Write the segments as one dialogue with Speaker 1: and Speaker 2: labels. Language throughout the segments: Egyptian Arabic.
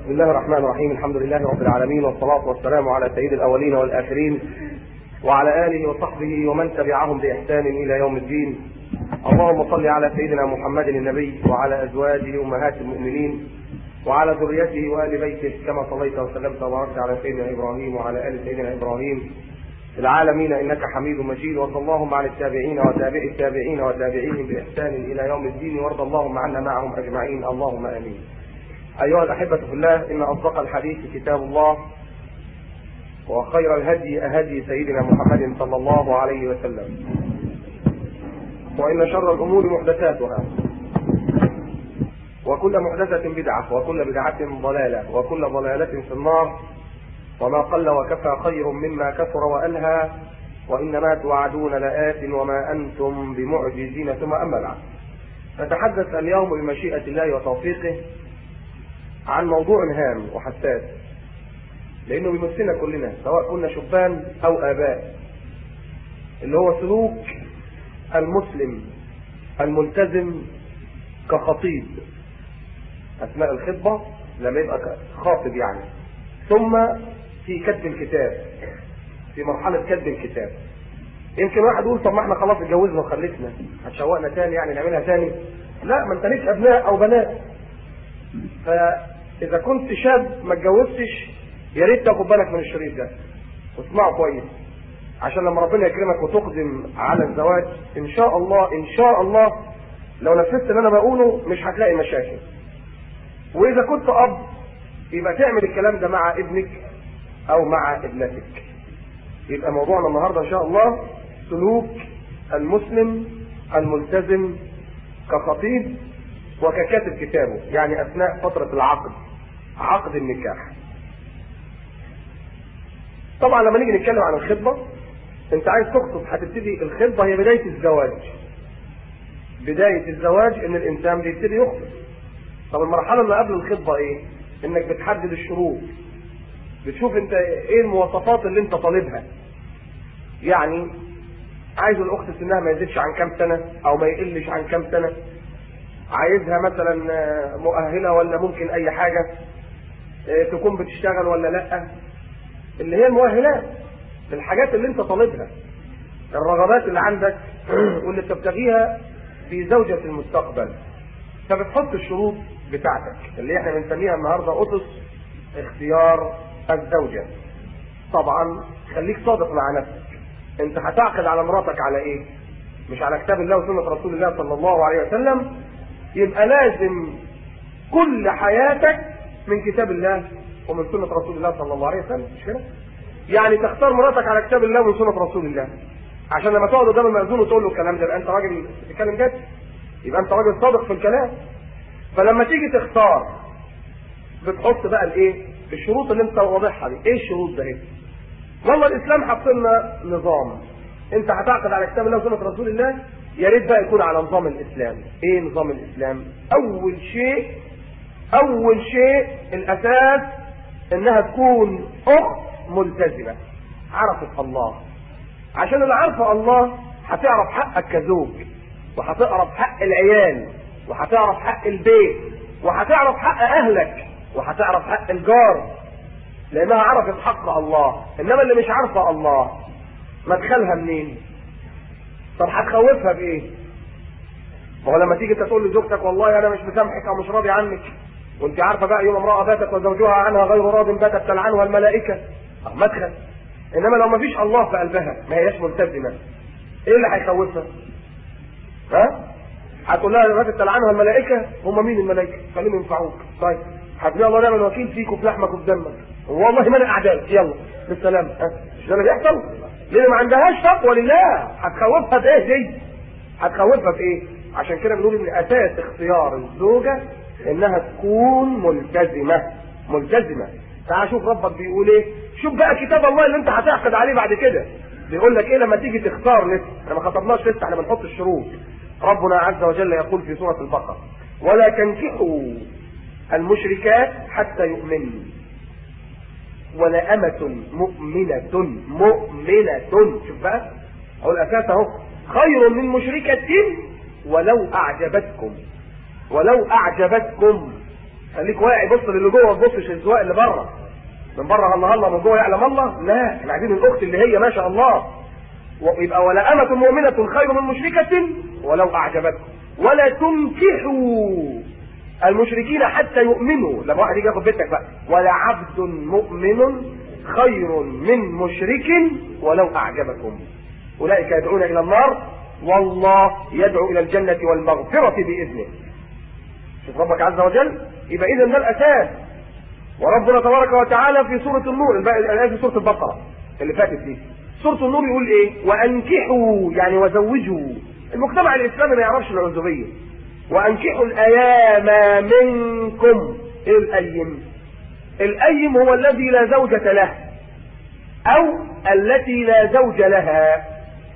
Speaker 1: بسم الله الرحمن الرحيم الحمد لله رب العالمين والصلاة والسلام على سيد الأولين والآخرين وعلى آله وصحبه ومن تبعهم بإحسان إلى يوم الدين اللهم صل على سيدنا محمد النبي وعلى أزواجه أمهات المؤمنين وعلى ذريته وآل بيته كما صليت وسلمت وباركت على سيدنا إبراهيم وعلى آل سيدنا إبراهيم في العالمين إنك حميد مجيد وصلى اللهم على التابعين وتابع التابعين وتابعيهم بإحسان إلى يوم الدين وارض اللهم عنا معهم أجمعين اللهم آمين أيها الأحبة في الله إن أصدق الحديث كتاب الله وخير الهدي هدي سيدنا محمد صلى الله عليه وسلم وإن شر الأمور محدثاتها وكل محدثة بدعة وكل بدعة ضلالة وكل ضلالة في النار وما قل وكفى خير مما كثر وألهى وإنما توعدون لآت وما أنتم بمعجزين ثم أما بعد نتحدث اليوم بمشيئة الله وتوفيقه عن موضوع هام وحساس لأنه بيمسنا كلنا سواء كنا شبان أو آباء اللي هو سلوك المسلم الملتزم كخطيب أثناء الخطبة لما يبقى خاطب يعني ثم في كتب الكتاب في مرحلة كتب الكتاب يمكن واحد يقول طب ما احنا خلاص اتجوزنا وخلفنا هتشوقنا تاني يعني نعملها تاني لا ما انت ليك ابناء او بنات فاذا كنت شاب ما اتجوزتش يا ريت تاخد بالك من الشريط ده واسمعه كويس عشان لما ربنا يكرمك وتقدم على الزواج ان شاء الله ان شاء الله لو نفذت اللي انا بقوله مش هتلاقي مشاكل واذا كنت اب يبقى تعمل الكلام ده مع ابنك او مع ابنتك يبقى موضوعنا النهارده ان شاء الله سلوك المسلم الملتزم كخطيب وككاتب كتابه يعني اثناء فتره العقد عقد النكاح طبعا لما نيجي نتكلم عن الخطبه انت عايز تخطب هتبتدي الخطبه هي بدايه الزواج بدايه الزواج ان الانسان بيبتدي يخطب طب المرحله اللي قبل الخطبه ايه انك بتحدد الشروط بتشوف انت ايه المواصفات اللي انت طالبها يعني عايز الاخت سنها ما يزيدش عن كام سنه او ما يقلش عن كام سنه عايزها مثلا مؤهله ولا ممكن اي حاجه تكون بتشتغل ولا لا اللي هي المؤهلات الحاجات اللي انت طالبها الرغبات اللي عندك واللي بتبتغيها في زوجة المستقبل فبتحط الشروط بتاعتك اللي احنا بنسميها النهارده اسس اختيار الزوجة طبعا خليك صادق مع نفسك انت هتعقد على مراتك على ايه مش على كتاب الله وسنة رسول الله صلى الله عليه وسلم يبقى لازم كل حياتك من كتاب الله ومن سنة رسول الله صلى الله عليه وسلم مش كده يعني تختار مراتك على كتاب الله ومن سنة رسول الله عشان لما تقعد قدام المأذون وتقول له الكلام ده يبقى انت راجل بتتكلم جد يبقى انت راجل صادق في الكلام فلما تيجي تختار بتحط بقى الايه الشروط اللي انت واضحها دي ايه الشروط ده ايه والله الاسلام حط لنا نظام انت هتعقد على كتاب الله وسنه رسول الله يا ريت بقى يكون على نظام الاسلام ايه نظام الاسلام اول شيء اول شيء الاساس انها تكون اخت ملتزمه عرفت الله عشان اللي عارفه الله هتعرف حقك كزوج وهتعرف حق العيال وهتعرف حق البيت وهتعرف حق اهلك وهتعرف حق الجار لانها عرفت حق الله انما اللي مش عارفه الله مدخلها منين طب هتخوفها بايه ما هو لما تيجي انت تقول لزوجتك والله انا مش مسامحك او مش راضي عنك وانت عارفه بقى يوم امراه باتت وزوجها عنها غير راض باتت تلعنها الملائكه مدخل انما لو ما فيش الله في قلبها ما هياش ملتزمه ايه اللي هيخوفها ها هتقول لها باتت تلعنها الملائكه هم مين الملائكه خليهم ينفعوك طيب هتقول الله نعم الوكيل فيك وفي لحمك وفي دمك والله ما انا اعدائك يلا بالسلامه ها مش ده اللي بيحصل لان ما عندهاش تقوى لله هتخوفها بايه دي هتخوفها بايه عشان كده بنقول ان اساس اختيار الزوجه انها تكون ملتزمه ملتزمه تعال شوف ربك بيقول ايه شوف بقى كتاب الله اللي انت هتعقد عليه بعد كده بيقول لك ايه لما تيجي تختار لسه احنا ما خطبناش لسه احنا بنحط الشروط ربنا عز وجل يقول في سوره البقره ولا تنكحوا المشركات حتى يؤمنوا ولا أمة مؤمنة مؤمنة شوف بقى أهو الأساس أهو خير من مشركة ولو أعجبتكم ولو أعجبتكم خليك واعي بص للي جوه ما تبصش للسواق اللي بره من بره الله الله من جوه يعلم الله لا احنا عايزين الاخت اللي هي ما شاء الله ويبقى ولا أمة مؤمنة خير من مشركة ولو أعجبتكم ولا تنكحوا المشركين حتى يؤمنوا لما واحد يجي ياخد بيتك بقى ولا عبد مؤمن خير من مشرك ولو أعجبكم أولئك يدعون إلى النار والله يدعو إلى الجنة والمغفرة بإذنه شوف ربك عز وجل يبقى إذا ده الأساس وربنا تبارك وتعالى في سورة النور الآية في سورة البقرة اللي فاتت دي سورة النور يقول إيه وأنكحوا يعني وزوجوا المجتمع الإسلامي ما يعرفش العزوبية وأنكحوا الأيام منكم إيه الأيم الأيم هو الذي لا زوجة له أو التي لا زوج لها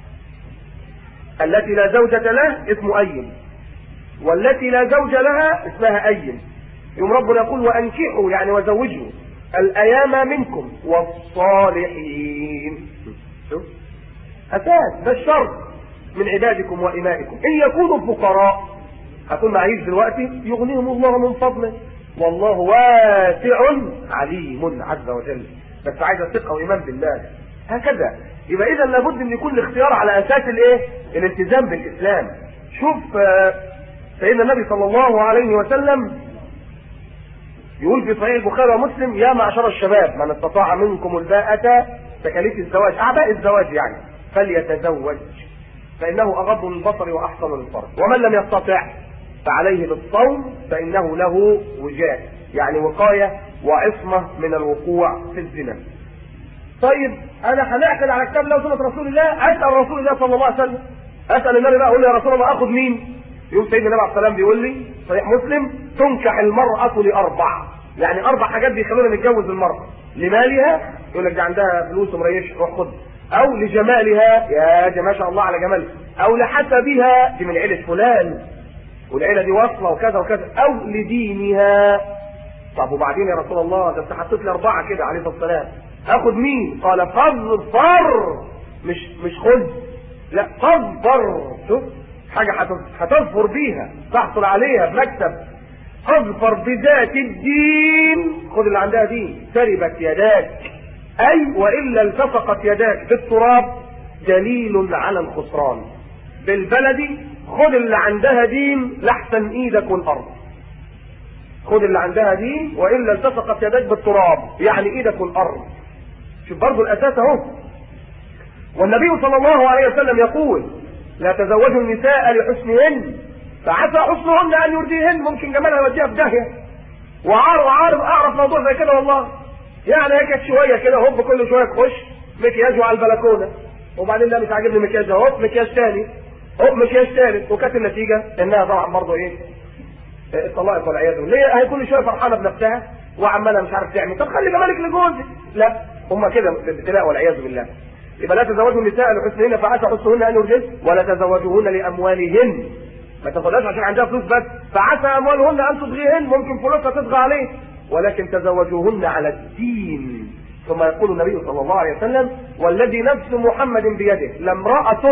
Speaker 1: التي لا زوجة له اسمه أيم والتي لا زوج لها اسمها أيم يوم ربنا يقول وأنكحوا يعني وزوجوا الأيام منكم والصالحين شوف أساس ده الشرط من عبادكم وإمائكم إن يكونوا فقراء هكون معيش دلوقتي يغنيهم الله من فضله والله واسع عليم عز وجل بس عايز ثقة وإيمان بالله هكذا يبقى إذا لابد أن يكون الاختيار على أساس الإيه؟ الالتزام بالإسلام شوف سيدنا النبي صلى الله عليه وسلم يقول في صحيح البخاري ومسلم يا معشر الشباب من استطاع منكم الباءة تكاليف الزواج أعباء الزواج يعني فليتزوج فإنه أغض للبصر وأحسن للفرج ومن لم يستطع فعليه بالصوم فإنه له وجاء يعني وقاية وعصمة من الوقوع في الزنا طيب أنا هنعقد على كتاب الله وسنة رسول الله أسأل رسول الله صلى الله عليه وسلم أسأل النبي بقى أقول له يا رسول الله أخذ مين يوم سيدنا النبي عليه السلام بيقول لي صحيح مسلم تنكح المرأة لأربع يعني أربع حاجات بيخلونا نتجوز المرأة لمالها يقول لك دي عندها فلوس ومريش روح خد أو لجمالها يا ما شاء الله على جمالها أو لحسبها دي من عيلة فلان والعيلة دي واصلة وكذا وكذا أو لدينها طب وبعدين يا رسول الله ده انت حطيت لي أربعة كده عليه الصلاة والسلام آخد مين؟ قال فاظفر مش مش خذ لا فاظفر شوف حاجة هتظفر بيها تحصل عليها بمكسب اظفر بذات الدين خد اللي عندها دين تربت يداك اي والا التصقت يداك بالتراب دليل على الخسران بالبلدي خد اللي عندها دين لحسن ايدك والارض خد اللي عندها دين والا التصقت يداك بالتراب يعني ايدك والارض شوف برضه الاساس اهو والنبي صلى الله عليه وسلم يقول لا تزوجوا النساء لحسنهن فعسى حسنهن ان يرديهن ممكن جمالها يوديها في داهيه وعار وعارف اعرف موضوع زي كده والله يعني هي كانت شويه كده هوب كل شويه تخش مكياج على البلكونه وبعدين لا مش عاجبني مكياج هوب مكياج تاني هوب مكياج ثالث وكانت النتيجه انها طبعا برضه ايه اتطلقت والعياذ بالله ليه هي كل شويه فرحانه بنفسها وعماله مش عارف تعمل طب خلي جمالك لجوزك لا هم كده ابتلاء والعياذ بالله يبقى لا تزوجوا النساء لحسنهن فعسى حسنهن ان يرجن ولا تزوجوهن لاموالهن ما تاخدهاش عشان عندها فلوس بس فعسى اموالهن ان تطغيهن ممكن فلوسها تطغى عليه ولكن تزوجوهن على الدين ثم يقول النبي صلى الله عليه وسلم والذي نفس محمد بيده لامرأة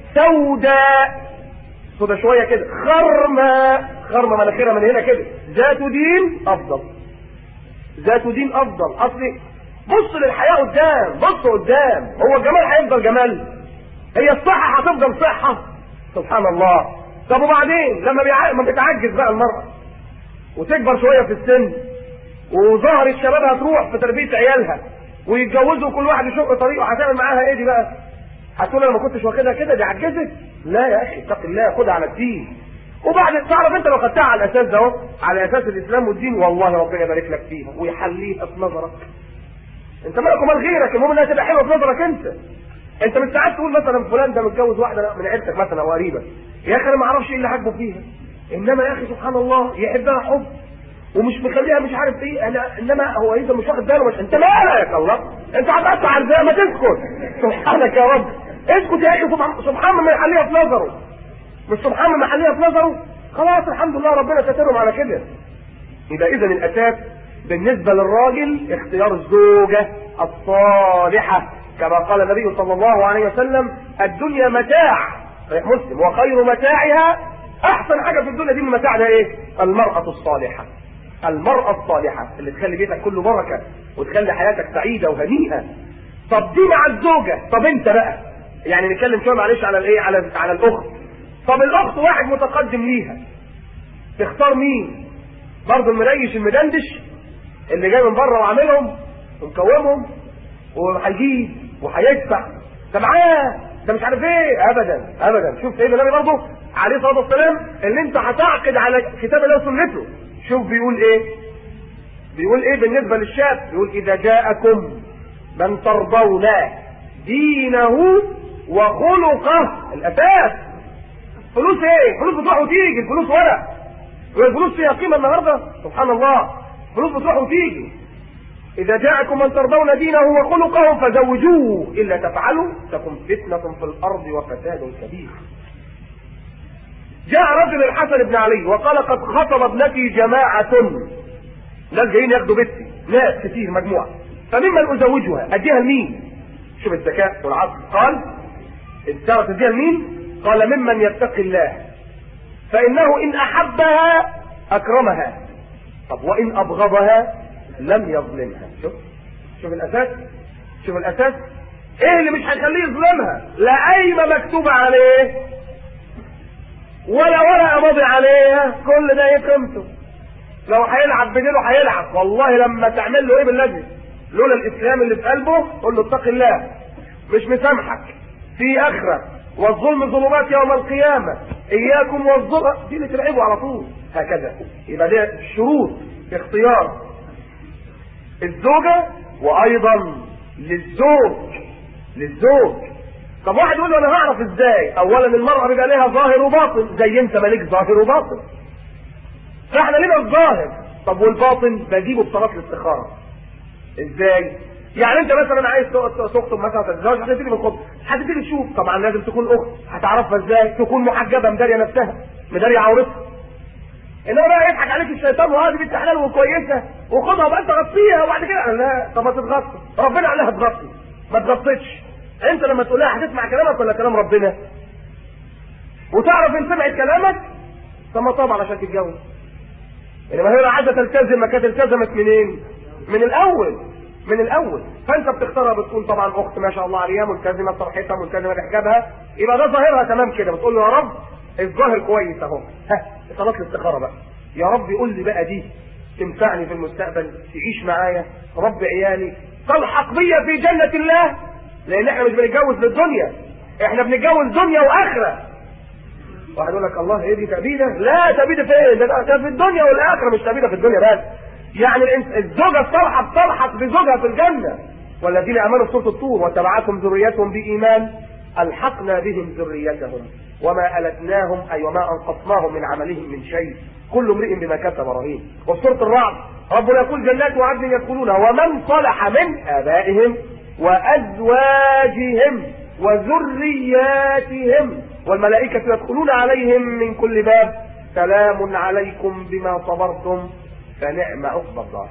Speaker 1: سوداء سوداء شوية كده خرمة خرمة مناخيرها من هنا كده ذات دين أفضل ذات دين أفضل أصلي بص للحياة قدام بص قدام هو الجمال هيفضل جمال هي الصحة هتفضل صحة سبحان الله طب وبعدين لما بيع... ما بتعجز بقى المرأة وتكبر شوية في السن وظهر الشباب هتروح في تربية عيالها ويتجوزوا كل واحد يشق طريقه هتعمل معاها ايه دي بقى؟ هتقول انا ما كنتش واخدها كده دي عجزت؟ لا يا اخي اتق الله خدها على الدين وبعد تعرف انت لو خدتها على الاساس ده اهو على اساس الاسلام والدين والله ربنا يبارك لك فيها ويحليها في نظرك انت مالك ومال غيرك المهم انها تبقى حلوه في نظرك انت انت مش ساعات تقول مثلا فلان ده متجوز واحده من عيلتك مثلا او قريبه يا اخي انا ما اعرفش ايه اللي عاجبه فيها انما يا اخي سبحان الله يحبها حب ومش مخليها مش عارف ايه انا انما هو انت مش واخد باله مش انت مالك الله انت هتقطع عرضها ما تسكت سبحانك يا رب اسكت يا اخي سبحان ما يحليها في نظره مش سبحان ما يحليها في نظره خلاص الحمد لله ربنا سترهم على كده يبقى اذا الاساس بالنسبه للراجل اختيار الزوجه الصالحه كما قال النبي صلى الله عليه وسلم الدنيا متاع صحيح مسلم وخير متاعها احسن حاجه في الدنيا دي من متاعها ايه المراه الصالحه المرأة الصالحة اللي تخلي بيتك كله بركة وتخلي حياتك سعيدة وهنيئة طب دي مع الزوجة طب انت بقى يعني نتكلم شوية معلش على الايه على على الاخت طب الاخت واحد متقدم ليها تختار مين برضه المريش المدندش اللي جاي من بره وعاملهم ومكومهم وهيجيب وهيدفع ده معاه ده مش عارف ايه ابدا ابدا شوف سيدنا النبي برضه عليه الصلاه والسلام اللي انت هتعقد على كتاب الله وسنته شوف بيقول ايه بيقول ايه بالنسبه للشاب بيقول اذا جاءكم من ترضون دينه وخلقه الاساس فلوس ايه فلوس بتروح وتيجي الفلوس ورق والفلوس فيها قيمه النهارده سبحان الله فلوس بتروح وتيجي إذا جاءكم من ترضون دينه وخلقه فزوجوه إلا تفعلوا تكن فتنة في الأرض وفساد كبير جاء رجل الحسن بن علي وقال قد خطب ابنتي جماعة ناس جايين ياخدوا بنتي ناس كتير مجموعة فممن أزوجها أديها لمين شوف الذكاء والعقل قال تعرف تديها لمين قال ممن يتقي الله فإنه إن أحبها أكرمها طب وإن أبغضها لم يظلمها شوف شوف الاساس شوف الاساس ايه اللي مش هيخليه يظلمها لا قايمه مكتوبه عليه ولا ورقه ماضي عليها كل ده ايه قيمته لو هيلعب بديله هيلعب والله لما تعمل له ايه باللجنه لولا الاسلام اللي في قلبه قول له اتق الله مش مسامحك في اخره والظلم ظلمات يوم القيامه اياكم والظلم دي اللي تلعبه على طول هكذا يبقى ده شروط اختيار الزوجة وايضا للزوج للزوج طب واحد يقول له انا هعرف ازاي اولا المرأة بيبقى لها ظاهر وباطن زي انت مالك ظاهر وباطن فاحنا لنا الظاهر طب والباطن بجيبه بصلاة الاستخارة ازاي يعني انت مثلا عايز تخطب مثلا تتزوج هتبتدي بالخطب هتبتدي تشوف طبعا لازم تكون اخت هتعرفها ازاي تكون محجبه مداريه نفسها مداريه عورتها انما بقى يضحك عليك الشيطان وهذه بنت حلال وكويسه وخدها وبقى انت غطيها وبعد كده لا طب ما تتغطي ربنا قال لها تغطي ما تغطيش انت لما تقول لها هتسمع كلامك ولا كلام ربنا وتعرف ان سمعت كلامك طب ما طبعا عشان تتجوز انما هي عايزه تلتزم ما كانت التزمت منين؟ من الاول من الاول فانت بتختارها بتكون طبعا اخت ما شاء الله عليها ملتزمه بصرحتها ملتزمه بحجابها يبقى ده ظاهرها تمام كده بتقول له يا رب الظاهر كويس اهو ها صلاه الاستخاره بقى يا رب قول لي بقى دي تنفعني في المستقبل تعيش معايا رب عيالي تلحق بيا في جنة الله لان احنا مش بنتجوز للدنيا احنا بنتجوز دنيا واخرة واحد يقول لك الله ايه دي تأبيدة لا تأبيدة فين ده, ده في الدنيا والاخرة مش تأبيدة في الدنيا بس يعني الزوجة الصالحة بتلحق بزوجها في الجنة والذين امنوا في سورة الطور وتبعتهم ذريتهم بإيمان ألحقنا بهم ذريتهم وما ألتناهم أي وما أنقصناهم من عملهم من شيء كل امرئ بما كسب رهين وفي سورة الرعد ربنا يقول جنات وعدن يدخلونها ومن صلح من آبائهم وأزواجهم وذرياتهم والملائكة يدخلون عليهم من كل باب سلام عليكم بما صبرتم فنعم عقبى الدار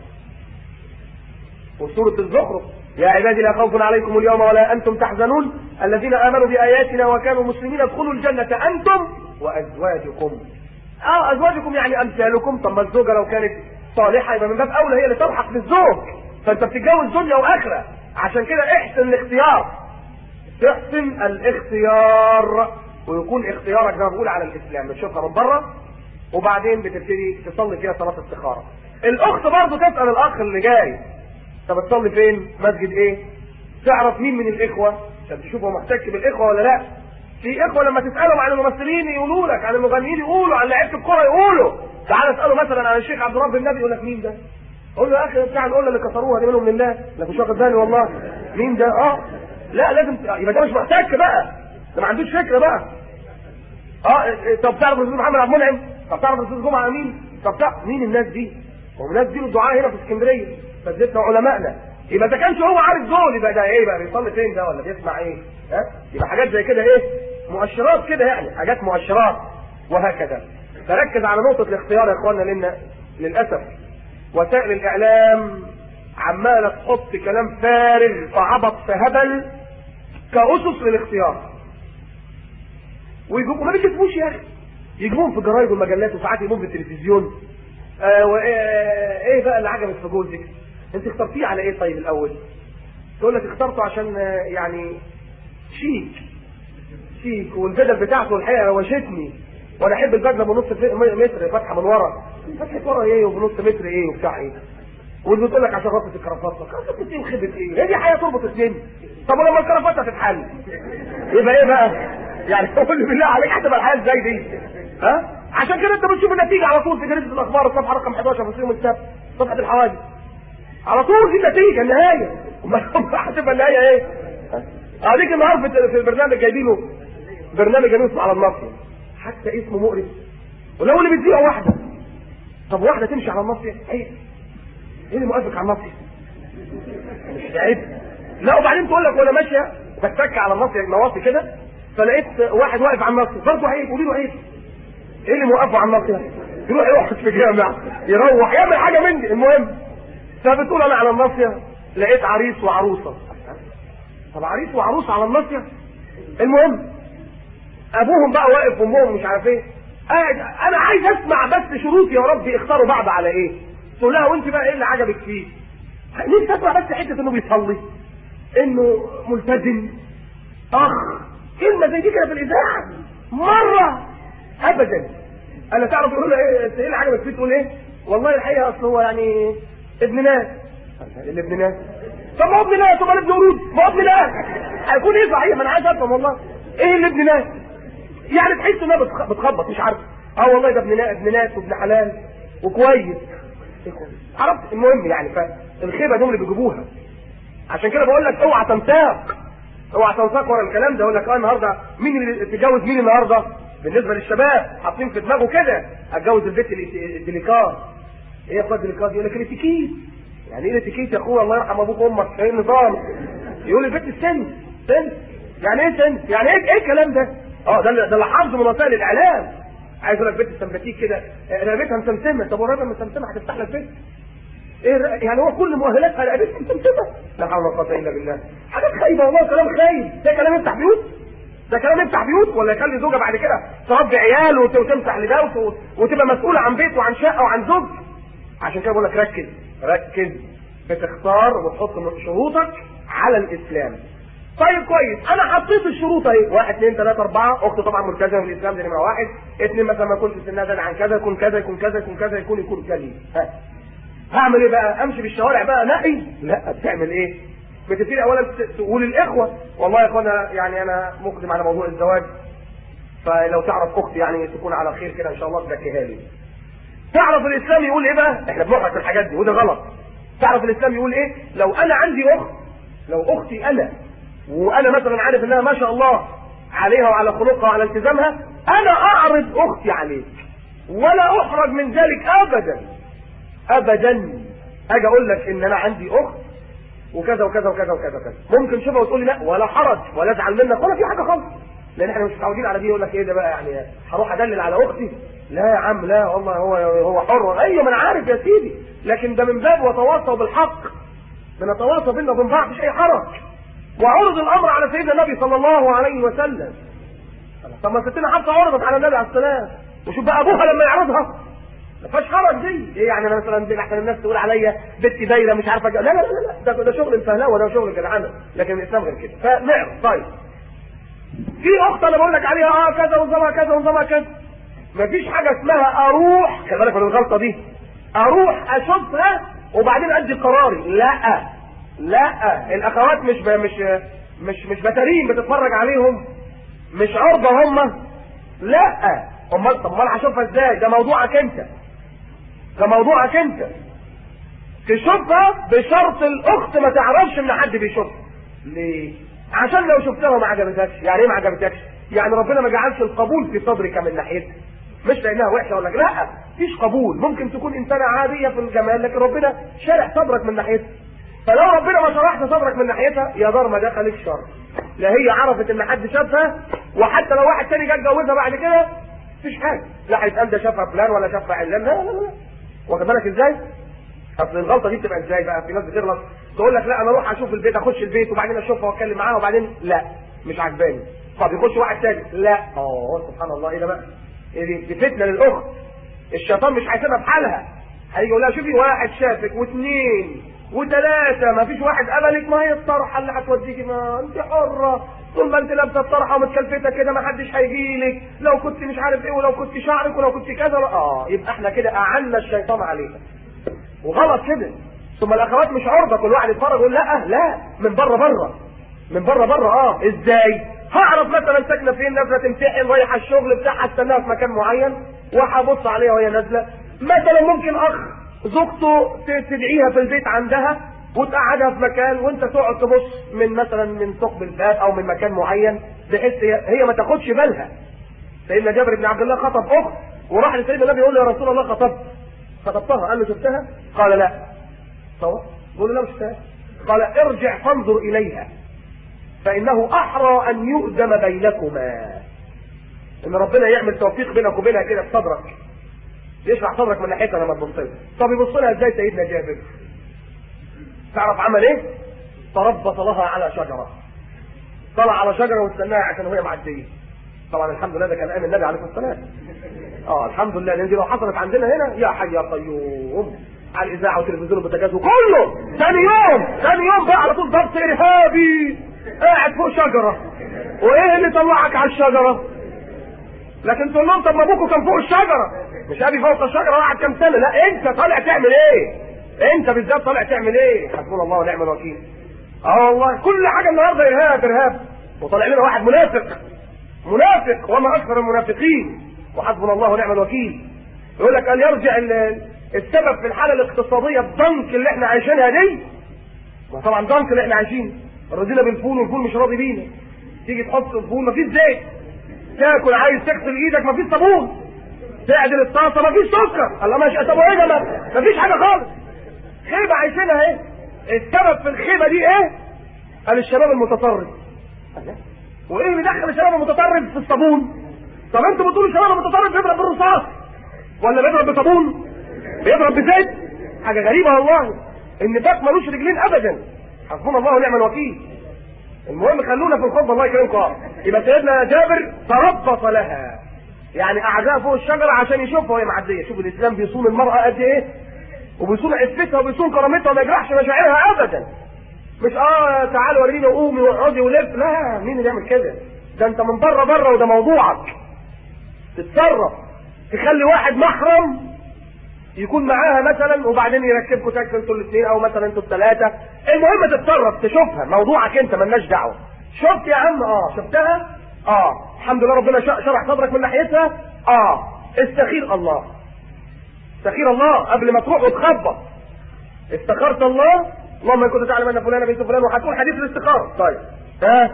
Speaker 1: وسورة الزخرف يا عبادي لا خوف عليكم اليوم ولا أنتم تحزنون الذين آمنوا بآياتنا وكانوا مسلمين ادخلوا الجنة أنتم وأزواجكم اه أزواجكم يعني أمثالكم طب ما الزوجة لو كانت صالحة يبقى من باب أولى هي اللي تلحق بالزوج فأنت بتتجوز دنيا وآخرة عشان كده احسن الاختيار تحسن الاختيار ويكون اختيارك زي ما بقول على الإسلام بتشوفها من بره وبعدين بتبتدي تصلي فيها صلاة استخارة الأخت برضه تسأل الأخ اللي جاي طب تصلي فين مسجد ايه تعرف مين من الاخوه عشان تشوف هو محتك بالاخوه ولا لا في اخوه لما تسالهم عن الممثلين يقولوا لك عن المغنيين يقولوا عن لعيبه الكوره يقولوا تعال اساله مثلا عن الشيخ عبد الرب النبي يقول لك مين ده قول له يا اخي بتاع القله اللي كسروها دي منهم لله لا مش واخد بالي والله مين ده اه لا لازم يبقى ده مش محتك بقى ده ما عندوش فكره بقى اه طب تعرف الاستاذ محمد عبد المنعم طب تعرف الاستاذ جمعه مين طب تعرف مين الناس دي هم الناس دي الدعاء هنا في اسكندريه فزيتنا علمائنا يبقى اذا كانش هو عارف دول يبقى ده ايه بقى بيصلي فين ده ولا بيسمع ايه ها يبقى حاجات زي كده ايه مؤشرات كده يعني حاجات مؤشرات وهكذا فركز على نقطه الاختيار يا اخوانا لان للاسف وسائل الاعلام عماله تحط كلام فارغ فعبط فهبل كاسس للاختيار ويجيبوا ما بيكتبوش يا اخي يجيبوهم في الجرايد والمجلات وساعات يجيبوهم في التلفزيون آه وايه ايه بقى اللي عجبك في جوزك انت اخترتيه على ايه طيب الاول تقول لك اخترته عشان آه، يعني شيك شيك والبدل بتاعته الحقيقه روشتني وانا احب البدله بنص متر فاتحه من ورا فتحه ورا ايه وبنص متر ايه وبتاع ايه واللي بتقول لك عشان ربطه الكرافته كرافته ايه وخبت ايه هي دي حاجه تربط اثنين طب ولما الكرافته تتحل يبقى ايه بقى يعني قول لي بالله عليك هتبقى الحياه ازاي دي ها عشان كده انت بتشوف النتيجه على طول في جريده الاخبار الصفحه رقم 11 في يوم السبت صفحه الحوادث على طول دي النتيجه النهايه امال هتبقى النهايه ايه؟ اديك النهارده في في البرنامج جايبينه برنامج جميل اسمه على النصر حتى اسمه مقرف ولو اللي بتذيع واحده طب واحده تمشي على النصر عيب ايه اللي موافق على النصر؟ مش عيب لا وبعدين تقول لك وانا ماشيه بتك على النصر نواصي كده فلقيت واحد واقف على النصر برضه عيب قولي له عيب ايه اللي موقفه على النصر؟ يروح يقعد في جامع يروح يعمل حاجه مني المهم فبتقول انا على الناصيه لقيت عريس وعروسه طب عريس وعروسه على الناصيه المهم ابوهم بقى واقف وامهم مش عارف ايه قاعد انا عايز اسمع بس شروط يا رب اختاروا بعض على ايه تقول لها وانت بقى ايه اللي عجبك فيه نفسي اسمع بس حته انه بيصلي انه ملتزم اخ كلمه زي دي كده في الاذاعه مره ابدا انا تعرف يقول له ايه ايه اللي عجبك فيه تقول ايه والله الحقيقه اصل هو يعني ابن ناس اللي ابن ناس طب ما هو ابن ناس امال ابن ورود ما هو ابن ناس هيكون ايه صحيح ما انا عايز افهم والله ايه اللي ابن ناس يعني تحس انها بتخ- بتخبط مش عارف اه والله ده ابن ناس ابن ناس وابن حلال وكويس عرفت المهم يعني فالخيبه دول اللي بيجيبوها عشان كده بقول لك اوعى تنساق اوعى تنساق ورا الكلام ده يقول لك اه النهارده مين اللي تتجوز مين النهارده بالنسبه للشباب حاطين في دماغه كده اتجوز البيت اللي- الديليكار ايه يا اخويا الديليكار دي؟ يقول لك الاتيكيت يعني ايه الاتيكيت يا اخويا الله يرحم ابوك وامك ايه النظام يقول البيت السن سن يعني ايه سن يعني ايه ايه الكلام ده اه ده اللي- ده اللي حافظه من وسائل الاعلام عايز اقول لك بنت سمباتيك كده آه، رقبتها مسمسمه طب ورقبتها مسمسمه هتفتح لك بيت ايه الر- يعني هو كل مؤهلاتها رقبتها مسمسمه لا حول ولا قوه الا بالله حاجات خايبه والله كلام خايب ده كلام يفتح بيوت ده كلام يفتح بيوت ولا يخلي زوجه بعد كده تربي عيال وت- وتمسح لده وت- وتبقى مسؤوله عن بيت وعن شقه وعن زوج عشان كده بقول لك ركز ركز بتختار وتحط من شروطك على الاسلام طيب كويس انا حطيت الشروط اهي واحد اثنين ثلاثة أربعة أخت طبعا ملتزمة بالإسلام دي نمرة واحد اثنين مثلا ما كنت سنها زاد عن كذا يكون كذا يكون كذا يكون كذا يكون يكون كذا ها هعمل ايه بقى امشي بالشوارع بقى نقي لا بتعمل ايه بتبتدي اولا ت- تقول الاخوه والله يا اخوانا يعني انا مقدم على موضوع الزواج فلو تعرف اختي يعني تكون على خير كده ان شاء الله تزكيها لي تعرف الاسلام يقول ايه بقى احنا بنقعد في الحاجات دي وده غلط تعرف الاسلام يقول ايه لو انا عندي اخت لو اختي انا وانا مثلا عارف انها ما شاء الله عليها وعلى خلقها وعلى التزامها انا اعرض اختي عليك ولا احرج من ذلك ابدا ابدا اجي اقول لك ان انا عندي اخت وكذا وكذا وكذا وكذا وكذا ممكن تشوفها وتقول لي لا ولا حرج ولا ازعل منك ولا في حاجه خالص لان احنا مش متعودين على دي يقول لك ايه ده بقى يعني هروح ادلل على اختي لا يا عم لا والله هو هو حر ايوه ما انا عارف يا سيدي لكن ده من باب وتواصوا بالحق بنتواصى بينا وبين بعض مش اي حرج وعرض الامر على سيدنا النبي صلى الله عليه وسلم طب ما ستنا حتى عرضت على النبي عليه السلام وشوف بقى ابوها لما يعرضها ما فيهاش حرج دي ايه يعني انا مثلا دي احسن الناس تقول عليا بنتي دايره مش عارفه لا لا لا لا ده, ده شغل الفهلاوه ده شغل الجدعنه لكن الاسلام غير كده فنعم طيب في اخت انا بقول لك عليها اه كذا ونظامها كذا ونظامها كذا مفيش حاجه اسمها اروح خلي بالك من الغلطه دي اروح اشوفها وبعدين ادي قراري لا لا الاخوات مش ب... مش مش مش بتارين بتتفرج عليهم مش عرضه هم لا امال طب امال هشوفها ازاي ده موضوعك انت ده موضوعك انت تشوفها بشرط الاخت ما تعرفش ان حد بيشوفها ليه عشان لو شفتها وما عجبتكش يعني ايه ما عجبتكش يعني ربنا ما جعلش القبول في صدرك من ناحيتها مش لانها وحشه ولا لا مفيش قبول ممكن تكون انسانه عاديه في الجمال لكن ربنا شرح صدرك من ناحيتها فلو ربنا ما شرحش صدرك من ناحيتها يا دار ما دخلك شر لا هي عرفت ان حد شافها وحتى لو واحد تاني جه اتجوزها بعد كده مفيش حاجه لا هيتقال ده شافها فلان ولا شافها علان لا لا لا واخد بالك ازاي؟ اصل الغلطه دي بتبقى ازاي بقى في ناس بتغلط تقول لك لا انا اروح اشوف البيت اخش البيت وبعدين اشوفها واتكلم معاها وبعدين لا مش عجباني طب يخش واحد تاني لا اه سبحان الله ايه ده بقى ايه دي, دي فتنه للاخت الشيطان مش هيسيبها في حالها هيجي يقول لها شوفي واحد شافك واثنين وثلاثة ما فيش واحد قبلك ما هي الطرحة اللي هتوديكي ما انت حرة طول ما انت لابسة الطرحة ومتكلفتة كده ما حدش هيجي لك لو كنت مش عارف ايه ولو كنت شعرك ولو كنت كذا اه يبقى احنا كده اعنا الشيطان عليها وغلط كده ثم الاخوات مش عرضة كل واحد يتفرج يقول لا لا من بره بره من بره بره اه ازاي هعرف مثلا ساكنه فين نازله تمتحن رايحه الشغل بتاعها استناها في مكان معين وهبص عليها وهي نازله مثلا ممكن اخ زوجته تدعيها في البيت عندها وتقعدها في مكان وانت تقعد تبص من مثلا من ثقب الباب او من مكان معين بحيث هي ما تاخدش بالها سيدنا جابر بن عبد الله خطب اخت وراح لسيدنا النبي يقول له يا رسول الله خطبت خطبتها قال له شفتها قال لا صور يقول له لا مش شفتها قال ارجع فانظر اليها فانه احرى ان يؤدم بينكما ان ربنا يعمل توفيق بينك وبينها كده في صدرك يشرح صدرك من ناحيتها لما تبص لها طب يبص لها ازاي سيدنا جابر تعرف عمل ايه تربص لها على شجره طلع على شجره واستناها عشان وهي معديه طبعا الحمد لله ده كان ايام النبي عليه الصلاه والسلام اه الحمد لله لان دي لو حصلت عندنا هنا يا حي يا قيوم على الاذاعه والتلفزيون والبوتاجاز وكله ثاني يوم ثاني يوم بقى على طول ضبط ارهابي قاعد فوق شجره وايه اللي طلعك على الشجره لكن تقول لهم طب ما ابوكوا كان فوق الشجره مش ابي فوق الشجره قاعد كام سنه لا انت طالع تعمل ايه انت بالذات طالع تعمل ايه حسبنا الله ونعم الوكيل اه والله كل حاجه النهارده ارهاب ارهاب وطالع لنا واحد منافق منافق وما اكثر المنافقين وحسبنا الله ونعم الوكيل يقول لك قال يرجع السبب في الحاله الاقتصاديه الضنك اللي احنا عايشينها دي وطبعا ضنك اللي احنا عايشينه رضينا بالفول والفول مش راضي بينا تيجي تحط الفول مفيش زيت تاكل عايز تغسل ايدك مفيش صابون تعدل الطاسه مفيش سكر الله ماشي طب وايه ده مفيش حاجه خالص خيبه عايشينها ايه السبب في الخيبه دي ايه قال الشباب المتطرف وايه اللي بيدخل الشباب المتطرف في الصابون طب انتوا بتقولوا الشباب المتطرف بيضرب بالرصاص ولا بيضرب بصابون بيضرب بزيت حاجه غريبه والله النفاق ملوش رجلين ابدا حسبنا الله ونعم الوكيل المهم خلونا في الخطبه الله يكرمكم يبقى سيدنا جابر تربص لها يعني قعدها فوق الشجره عشان يشوفها وهي معديه شوف الاسلام بيصون المراه قد ايه وبيصون عفتها وبيصون كرامتها وما يجرحش مشاعرها ابدا مش اه تعالى وريني وقومي واقعدي ولف لا مين اللي يعمل كده ده انت من بره بره وده موضوعك تتصرف تخلي واحد محرم يكون معاها مثلا وبعدين يركبكم تاكسي انتوا الاثنين او مثلا انتوا الثلاثه المهم تتصرف تشوفها موضوعك انت مالناش دعوه شفت يا عم اه شفتها اه الحمد لله ربنا شرح صدرك من ناحيتها اه استخير الله استخير الله قبل ما تروح وتخبط استخرت الله اللهم ان كنت تعلم ان فلان بنت فلان وهتقول حديث الاستخاره طيب ها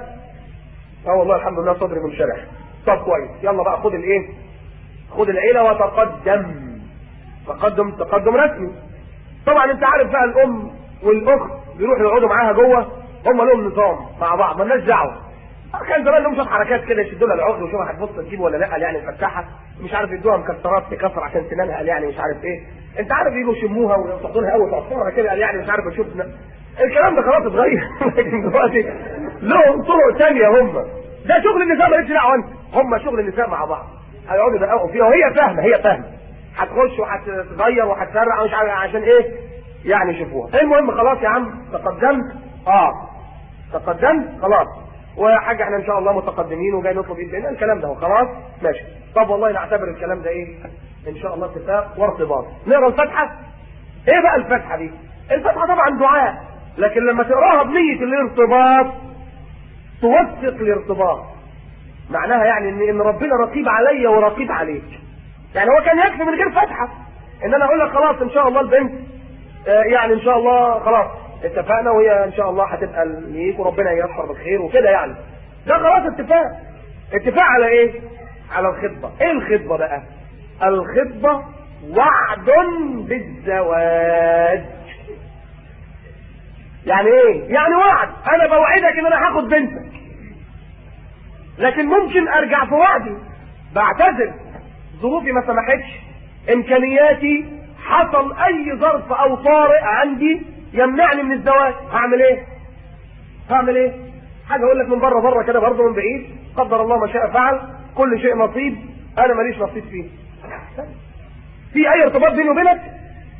Speaker 1: اه والله الحمد لله صدري منشرح طب كويس يلا بقى خد الايه خد العيله وتقدم تقدم تقدم رسمي طبعا انت عارف بقى الام والاخت بيروحوا يقعدوا معاها جوه هم لهم نظام مع بعض مالناش دعوه كان زمان لهم شويه حركات كده يشدوا لها العقد ويشوفها هتبص تجيب ولا لا قال يعني نفتحها مش عارف يدوها مكسرات تكسر عشان سنانها قال يعني مش عارف ايه انت عارف يجوا يشموها ويحطوا لها قوي تعصرها كده قال يعني مش عارف اشوفنا الكلام ده خلاص اتغير لكن دلوقتي لهم طرق ثانيه هم ده شغل النساء مالكش دعوه انت هم شغل النساء مع بعض هيقعدوا يدققوا فيها وهي فاهمه هي فاهمه هتخش وهتتغير وهتسرع ومش عارف عشان ايه يعني يشوفوها المهم خلاص يا عم تقدمت اه تقدمت خلاص ويا حاجه احنا ان شاء الله متقدمين وجاي نطلب ايد بينا الكلام ده خلاص ماشي طب والله نعتبر الكلام ده ايه ان شاء الله اتفاق وارتباط نقرا الفاتحه ايه بقى الفاتحه دي الفاتحه طبعا دعاء لكن لما تقراها بنيه الارتباط توثق الارتباط معناها يعني ان ان ربنا رقيب عليا ورقيب عليك يعني هو كان يكفي من غير فتحه ان انا اقول لك خلاص ان شاء الله البنت آه يعني ان شاء الله خلاص اتفقنا وهي ان شاء الله هتبقى ليك وربنا ييسر بالخير وكده يعني ده خلاص اتفاق اتفاق على ايه على الخطبه ايه الخطبه بقى الخطبه وعد بالزواج يعني ايه يعني وعد انا بوعدك ان انا هاخد بنتك لكن ممكن ارجع في وعدي بعتذر ظروفي ما سمحتش امكانياتي حصل اي ظرف او طارئ عندي يمنعني من الزواج هعمل ايه هعمل ايه حاجه اقول لك من بره بره كده برضه من بعيد قدر الله ما شاء فعل كل شيء نصيب انا ماليش نصيب فيه في اي ارتباط بيني وبينك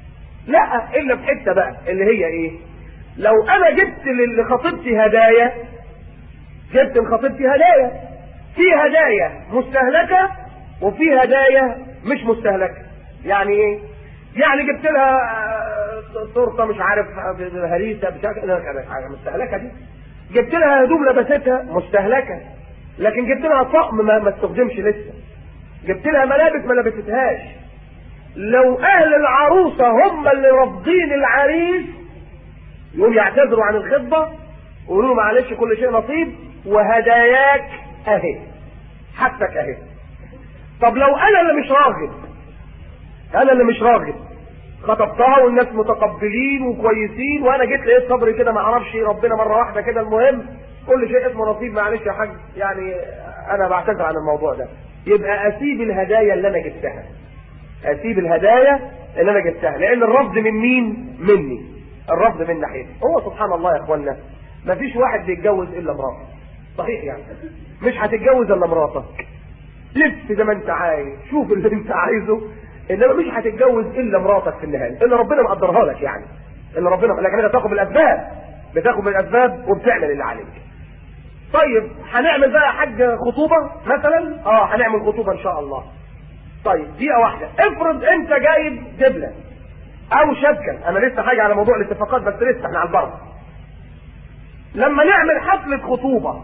Speaker 1: لا الا في حته بقى اللي هي ايه لو انا جبت لخطيبتي هدايا جبت لخطيبتي هدايا في هدايا مستهلكه وفي هدايا مش مستهلكه يعني ايه يعني جبت لها تورته مش عارف هريسه مش عارف حاجه مستهلكه دي جبت لها هدوم لبستها مستهلكه لكن جبت لها طقم ما, ما استخدمش لسه جبت لها ملابس ما لبستهاش لو اهل العروسه هم اللي رافضين العريس يقوم يعتذروا عن الخطبه ويقولوا معلش كل شيء نصيب وهداياك اهي حاجتك اهي طب لو انا اللي مش راغب انا اللي مش راغب خطبتها والناس متقبلين وكويسين وانا جيت لقيت صبري كده ما اعرفش ربنا مره واحده كده المهم كل شيء اسمه نصيب معلش يا حاج يعني انا بعتذر عن الموضوع ده يبقى اسيب الهدايا اللي انا جبتها اسيب الهدايا اللي انا جبتها لان الرفض من مين مني الرفض من ناحيتي هو سبحان الله يا اخوانا ما فيش واحد بيتجوز الا مراته صحيح يعني مش هتتجوز الا مراتك لف زي ما انت عايز شوف اللي انت عايزه انما مش هتتجوز الا مراتك في النهايه الا ربنا مقدرها لك يعني الا ربنا لكن انت بتاخد بالاسباب بتاخد بالاسباب وبتعمل اللي عليك طيب هنعمل بقى حاج خطوبه مثلا اه هنعمل خطوبه ان شاء الله طيب دقيقه واحده افرض انت جايب دبله او شبكه انا لسه حاجه على موضوع الاتفاقات بس لسه احنا على البر لما نعمل حفله خطوبه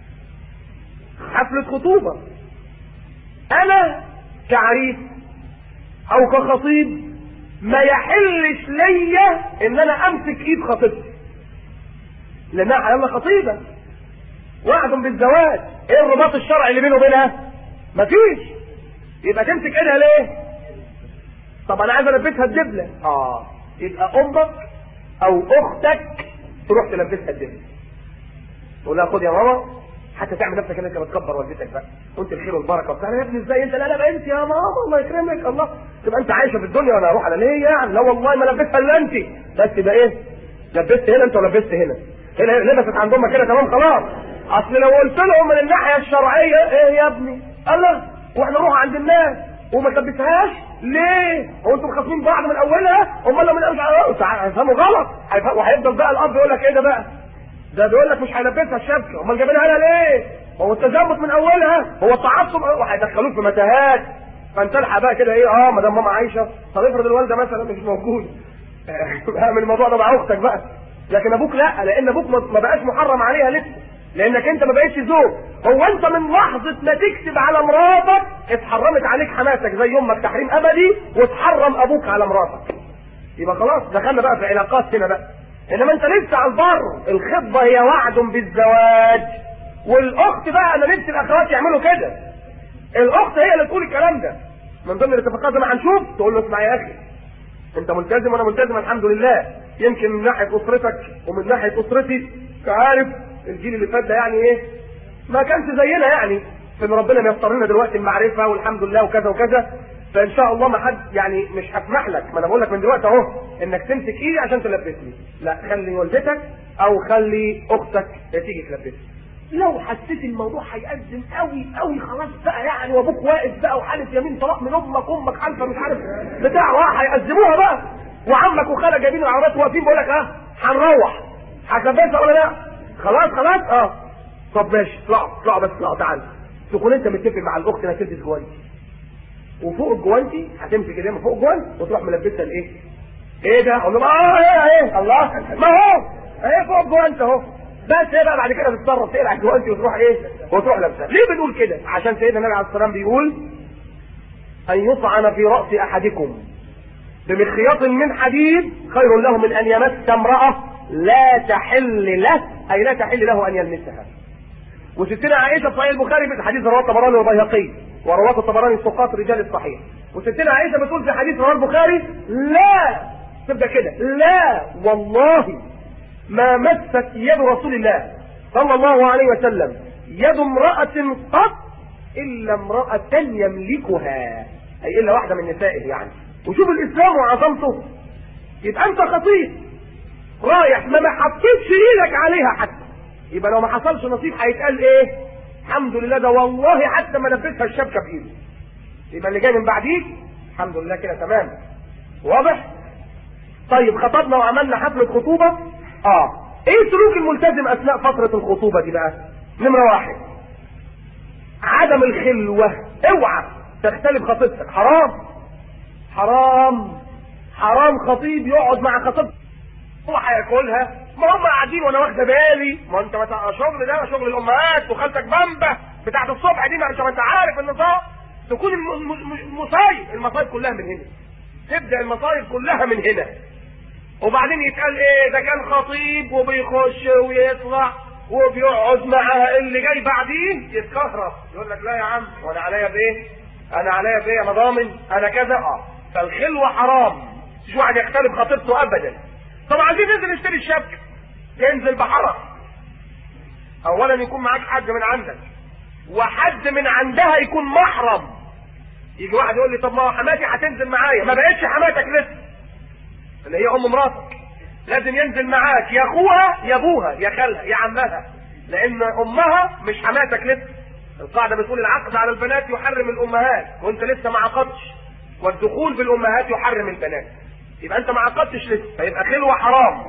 Speaker 1: حفله خطوبه انا كعريس او كخطيب ما يحلش ليا ان انا امسك ايد خطيبتي لانها حيالله خطيبه وعد بالزواج ايه الرباط الشرعي اللي بينه وبينها مفيش يبقى تمسك ايدها ليه طب انا عايز البسها الدبله اه يبقى امك او اختك تروح تلبسها الدبله تقول لها خد يا ماما حتى تعمل نفسك ان انت بتكبر والدتك بقى وانت الخير والبركه وبتاع يا ابني ازاي انت لا لا انت يا ماما الله يكرمك الله تبقى انت عايشه في الدنيا وانا اروح على ليه يعني لا والله ما لبستها الا انت بس يبقى ايه لبست هنا انت ولبست هنا هنا لبست عند امك كده تمام خلاص اصل لو قلت لهم من الناحيه الشرعيه ايه يا ابني الله واحنا نروح عند الناس وما تلبسهاش ليه؟ هو انتوا مخاصمين بعض من اولها؟ امال لو من اولها هيفهموا غلط وهيفضل بقى الاب يقول لك ايه ده بقى؟ ده بيقول لك مش هيلبسها الشبكه امال جايبينها لها ليه؟ هو التزمت من اولها هو التعصب وهيدخلوك في متاهات فانت الحق بقى كده ايه اه ما دام ماما عايشه طب افرض الوالده مثلا مش موجود اعمل الموضوع ده مع اختك بقى لكن ابوك لا لان ابوك ما بقاش محرم عليها لسه لانك انت ما بقتش زوج هو انت من لحظه ما تكتب على مراتك اتحرمت عليك حماتك زي امك تحريم ابدي واتحرم ابوك على مراتك يبقى خلاص دخلنا بقى في علاقات هنا بقى انما انت لسه على البر الخطبه هي وعد بالزواج والاخت بقى انا نفسي الاخوات يعملوا كده الاخت هي اللي تقول الكلام ده من ضمن الاتفاقات زي ما هنشوف تقول له اسمع يا اخي انت ملتزم وانا ملتزم الحمد لله يمكن من ناحيه اسرتك ومن ناحيه اسرتي عارف الجيل اللي فات ده يعني ايه ما كانش زينا يعني ان ربنا ميسر لنا دلوقتي المعرفه والحمد لله وكذا وكذا فان شاء الله ما حد يعني مش هسمح لك ما انا بقول لك من دلوقتي اهو انك تمسك ايدي عشان تلبسني لا خلي والدتك او خلي اختك تيجي تلبسني لو حسيت الموضوع هيأزم قوي قوي خلاص بقى يعني وابوك واقف بقى وحالف يمين طلاق من امك امك حالفه مش عارف بتاع هيأزموها بقى وعمك وخالك جايبين العربيات واقفين بيقول لك اه هنروح هتلبسها ولا لا؟ خلاص خلاص اه طب ماشي اطلعوا اطلعوا بس اطلعوا تعالوا تكون انت متفق مع الاخت انها تلبس جوانتي وفوق الجوانتي هتمسك ايديها من فوق الجوانتي وتروح ملبسها الايه؟ ايه ده؟ اقول لهم اه ايه ايه الله ما هو ايه فوق الجوانتي اهو بس ايه بقى بعد كده تتصرف تقلع الجوانتي وتروح ايه؟ وتروح لابسها ليه بنقول كده؟ عشان سيدنا النبي عليه الصلاه والسلام بيقول ان يطعن في راس احدكم بمخيط من حديد خير له من ان يمس امراه لا تحل له اي لا تحل له ان يلمسها وستنا عائشه في صحيح البخاري في حديث رواه الطبراني والبيهقي ورواه الطبراني الثقات رجال الصحيح وستنا عائشه بتقول في حديث رواه البخاري لا تبدا كده لا والله ما مست يد رسول الله صلى الله عليه وسلم يد امرأة قط إلا امرأة يملكها أي إلا واحدة من نسائه يعني وشوف الإسلام وعظمته يبقى أنت خطيب رايح ما ما حطيتش ايدك عليها حتى يبقى لو ما حصلش نصيب هيتقال ايه الحمد لله ده والله حتى ما لبسها الشبكه بايده يبقى اللي جاي من بعديك الحمد لله كده تمام واضح طيب خطبنا وعملنا حفلة خطوبة اه ايه سلوك الملتزم اثناء فترة الخطوبة دي بقى نمرة واحد عدم الخلوة اوعى تختلف خطيبتك حرام حرام حرام خطيب يقعد مع خطيبته هو هياكلها ما هم قاعدين وانا واخده بالي ما انت مثلا شغل ده شغل الامهات وخالتك بامبه بتاعت الصبح دي ما انت ما انت عارف النظام تكون المصايب المصايب كلها من هنا تبدا المصايب كلها من هنا وبعدين يتقال ايه ده كان خطيب وبيخش ويطلع وبيقعد معاها اللي جاي بعدين يتكهرب يقول لك لا يا عم وانا عليا بايه انا عليا بايه انا ضامن انا كذا اه فالخلوه حرام مش واحد يختلف خطيبته ابدا طب عايزين ننزل نشتري الشبكه ينزل بحرس اولا يكون معاك حد من عندك وحد من عندها يكون محرم يجي واحد يقول لي طب ما حماتي هتنزل معايا ما بقتش حماتك لسه اللي هي ام مراتك لازم ينزل معاك يا اخوها يا ابوها يا خالها يا عمها لان امها مش حماتك لسه القاعده بتقول العقد على البنات يحرم الامهات وانت لسه ما عقدتش والدخول بالامهات يحرم البنات يبقى انت ما عقدتش لسه فيبقى خلوه حرام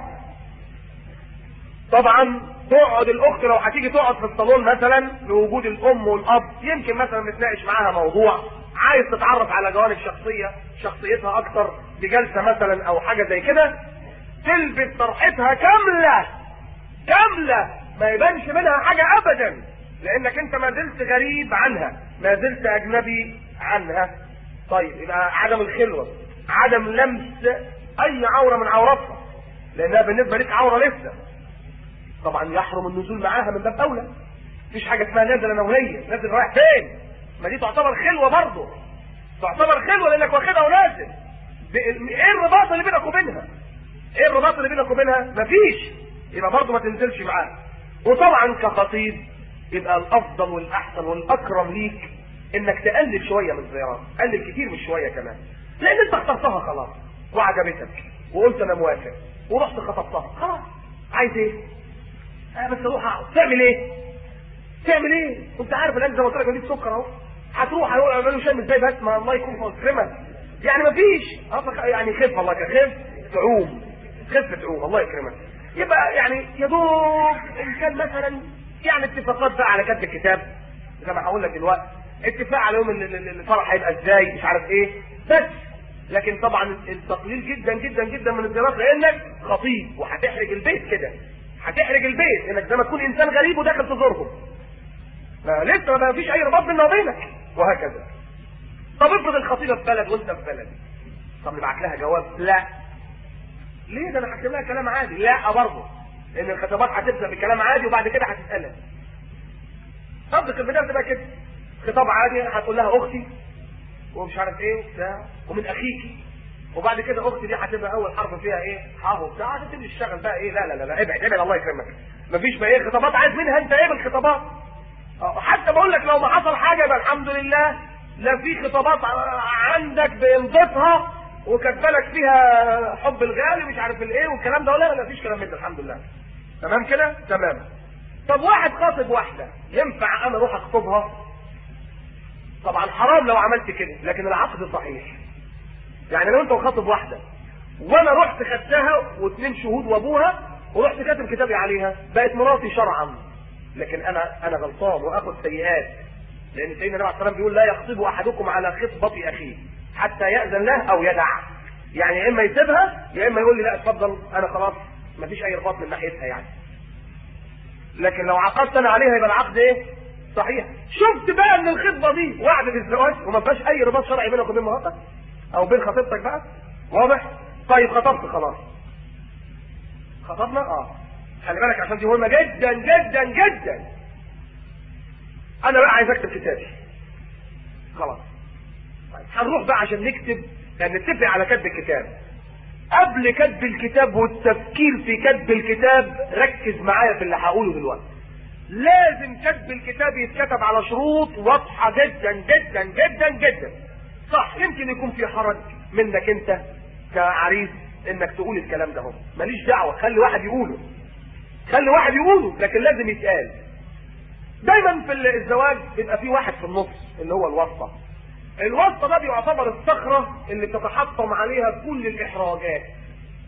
Speaker 1: طبعا تقعد الاخت لو هتيجي تقعد في الصالون مثلا بوجود الام والاب يمكن مثلا نتناقش معاها موضوع عايز تتعرف على جوانب شخصيه شخصيتها اكتر بجلسه مثلا او حاجه زي كده تلبس طرحتها كامله كامله ما يبانش منها حاجه ابدا لانك انت ما زلت غريب عنها ما زلت اجنبي عنها طيب يبقى عدم الخلوه عدم لمس اي عوره من عوراتها لانها بالنسبه لك عوره لسه طبعا يحرم النزول معاها من باب اولى مفيش حاجه اسمها نازل انا وهي نازل رايح فين ما دي تعتبر خلوه برضه تعتبر خلوه لانك واخدها ونازل ايه الرباط اللي بينك وبينها ايه الرباط اللي بينك وبينها مفيش يبقى برضه ما تنزلش معاها وطبعا كخطيب يبقى الافضل والاحسن والاكرم ليك انك تقلل شويه من الزيارات قلل كتير مش شويه كمان لان انت اخترتها خلاص وعجبتك وقلت انا موافق ورحت خطبتها خلاص عايز ايه انا بس اروح اقعد تعمل ايه تعمل ايه انت عارف الان زي ما قلت لك دي سكر اهو هتروح هيقول اعملوا شام ازاي بس ما الله يكون في عونك يعني مفيش يعني خف الله خف تعوم خف تعوم الله يكرمك يبقى يعني يا دوب ان كان مثلا يعني اتفاقات بقى على كتب الكتاب زي ما هقول لك دلوقتي اتفاق على يوم الفرح هيبقى ازاي مش عارف ايه بس لكن طبعا التقليل جدا جدا جدا من الزيارات لانك خطيب وهتحرج البيت كده هتحرج البيت انك زي ما تكون انسان غريب وداخل تزورهم لسه ما فيش اي رباط بيننا وبينك وهكذا طب افرض الخطيبه في بلد وانت في بلد طب نبعت لها جواب لا ليه ده انا هكتب لها كلام عادي لا برضه لان الخطابات هتبدا بكلام عادي وبعد كده هتسالها صدق البدايه بتبقى كده خطاب عادي هتقول لها اختي ومش عارف ايه وبتاع ومن اخيكي وبعد كده اختي دي هتبقى اول حرف فيها ايه حاء وبتاع هتبتدي تشتغل بقى ايه لا لا لا, لا ابعد ابعد الله يكرمك مفيش بقى ايه خطابات عايز منها انت ايه بالخطابات حتى بقول لك لو ما حصل حاجه يبقى الحمد لله لا في خطابات عندك بامضتها وكاتبه لك فيها حب الغالي مش عارف الايه والكلام ده ولا لا مفيش كلام من ده الحمد لله تمام كده تمام طب واحد خاطب واحده ينفع انا اروح اخطبها طبعا حرام لو عملت كده لكن العقد صحيح يعني لو انت وخاطب واحده وانا رحت خدتها واثنين شهود وابوها ورحت كاتب كتابي عليها بقت مراتي شرعا لكن انا انا غلطان واخد سيئات لان سيدنا النبي عليه الصلاه بيقول لا يخطب احدكم على خطبه اخيه حتى ياذن له او يدع يعني يا اما يسيبها يا اما يقول لي لا اتفضل انا خلاص مفيش اي رباط من ناحيتها يعني لكن لو عقدت انا عليها يبقى العقد ايه صحيح شفت بقى ان الخطبه دي وعد بالزواج وما فيهاش اي رباط شرعي بينك وبين مراتك او بين خطيبتك بقى واضح طيب خطبت خلاص خطبنا اه خلي بالك عشان دي مهمه جدا جدا جدا انا بقى عايز اكتب كتابي خلاص طيب هنروح بقى عشان نكتب يعني نتفق على كتب الكتاب قبل كتب الكتاب والتفكير في كتب الكتاب ركز معايا في اللي هقوله دلوقتي لازم كتب الكتاب يتكتب على شروط واضحه جدا جدا جدا جدا صح يمكن يكون في حرج منك انت كعريس انك تقول الكلام ده هو ماليش دعوه خلي واحد يقوله خلي واحد يقوله لكن لازم يتقال دايما في الزواج بيبقى في واحد في النص اللي هو الوسطى الوسطى ده بيعتبر الصخره اللي بتتحطم عليها كل الاحراجات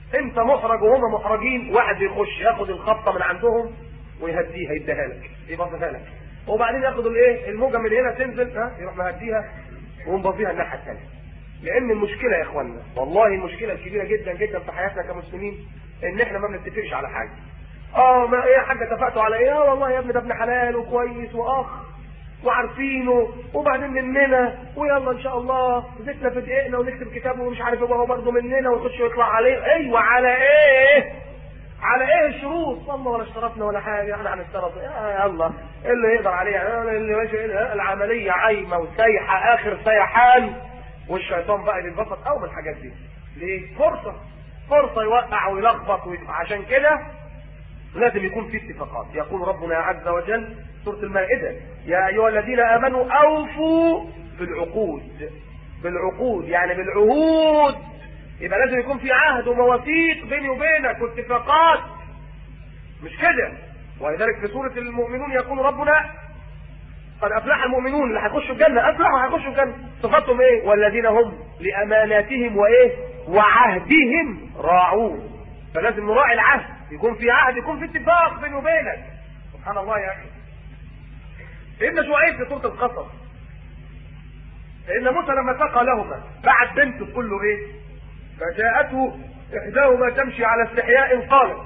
Speaker 1: انت محرج وهم محرجين واحد يخش ياخد الخبطه من عندهم ويهديها يديها لك يبصها لك وبعدين ياخد الايه الموجه من هنا تنزل ها يروح مهديها ومبصيها الناحيه الثانيه لان المشكله يا اخوانا والله المشكله الكبيره جدا جدا في حياتنا كمسلمين ان احنا ما بنتفقش على حاجه اه ما ايه يا حاجه اتفقتوا على ايه اه والله يا ابني ده ابن حلال وكويس واخ وعارفينه وبعدين مننا ويلا ان شاء الله زيتنا في دقيقنا ونكتب كتابه ومش عارف يبقى هو برضه مننا ويخش ويطلع عليه ايوه على ايه؟ على ايه الشروط؟ والله ولا اشترطنا ولا حاجه احنا هنشترط يا الله إيه اللي يقدر عليه اللي ماشي العمليه عايمه وسايحه اخر سيحان والشيطان بقى اللي ينبسط قوي من الحاجات دي ليه؟ فرصه فرصه يوقع ويلخبط عشان كده لازم يكون في اتفاقات يقول ربنا عز وجل سورة المائدة يا أيها الذين آمنوا أوفوا بالعقود بالعقود يعني بالعهود يبقى لازم يكون في عهد ومواثيق بيني وبينك واتفاقات مش كده ولذلك في سورة المؤمنون يقول ربنا قد أفلح المؤمنون اللي هيخشوا الجنة أفلحوا هيخشوا الجنة صفاتهم إيه والذين هم لأماناتهم وإيه وعهدهم راعون فلازم نراعي العهد يكون في عهد يكون في اتفاق بيني وبينك سبحان الله يا اخي سيدنا شعيب في سوره القصص سيدنا موسى لما سقى لهما بعد بنته تقول له ايه فجاءته احداهما تمشي على استحياء قالت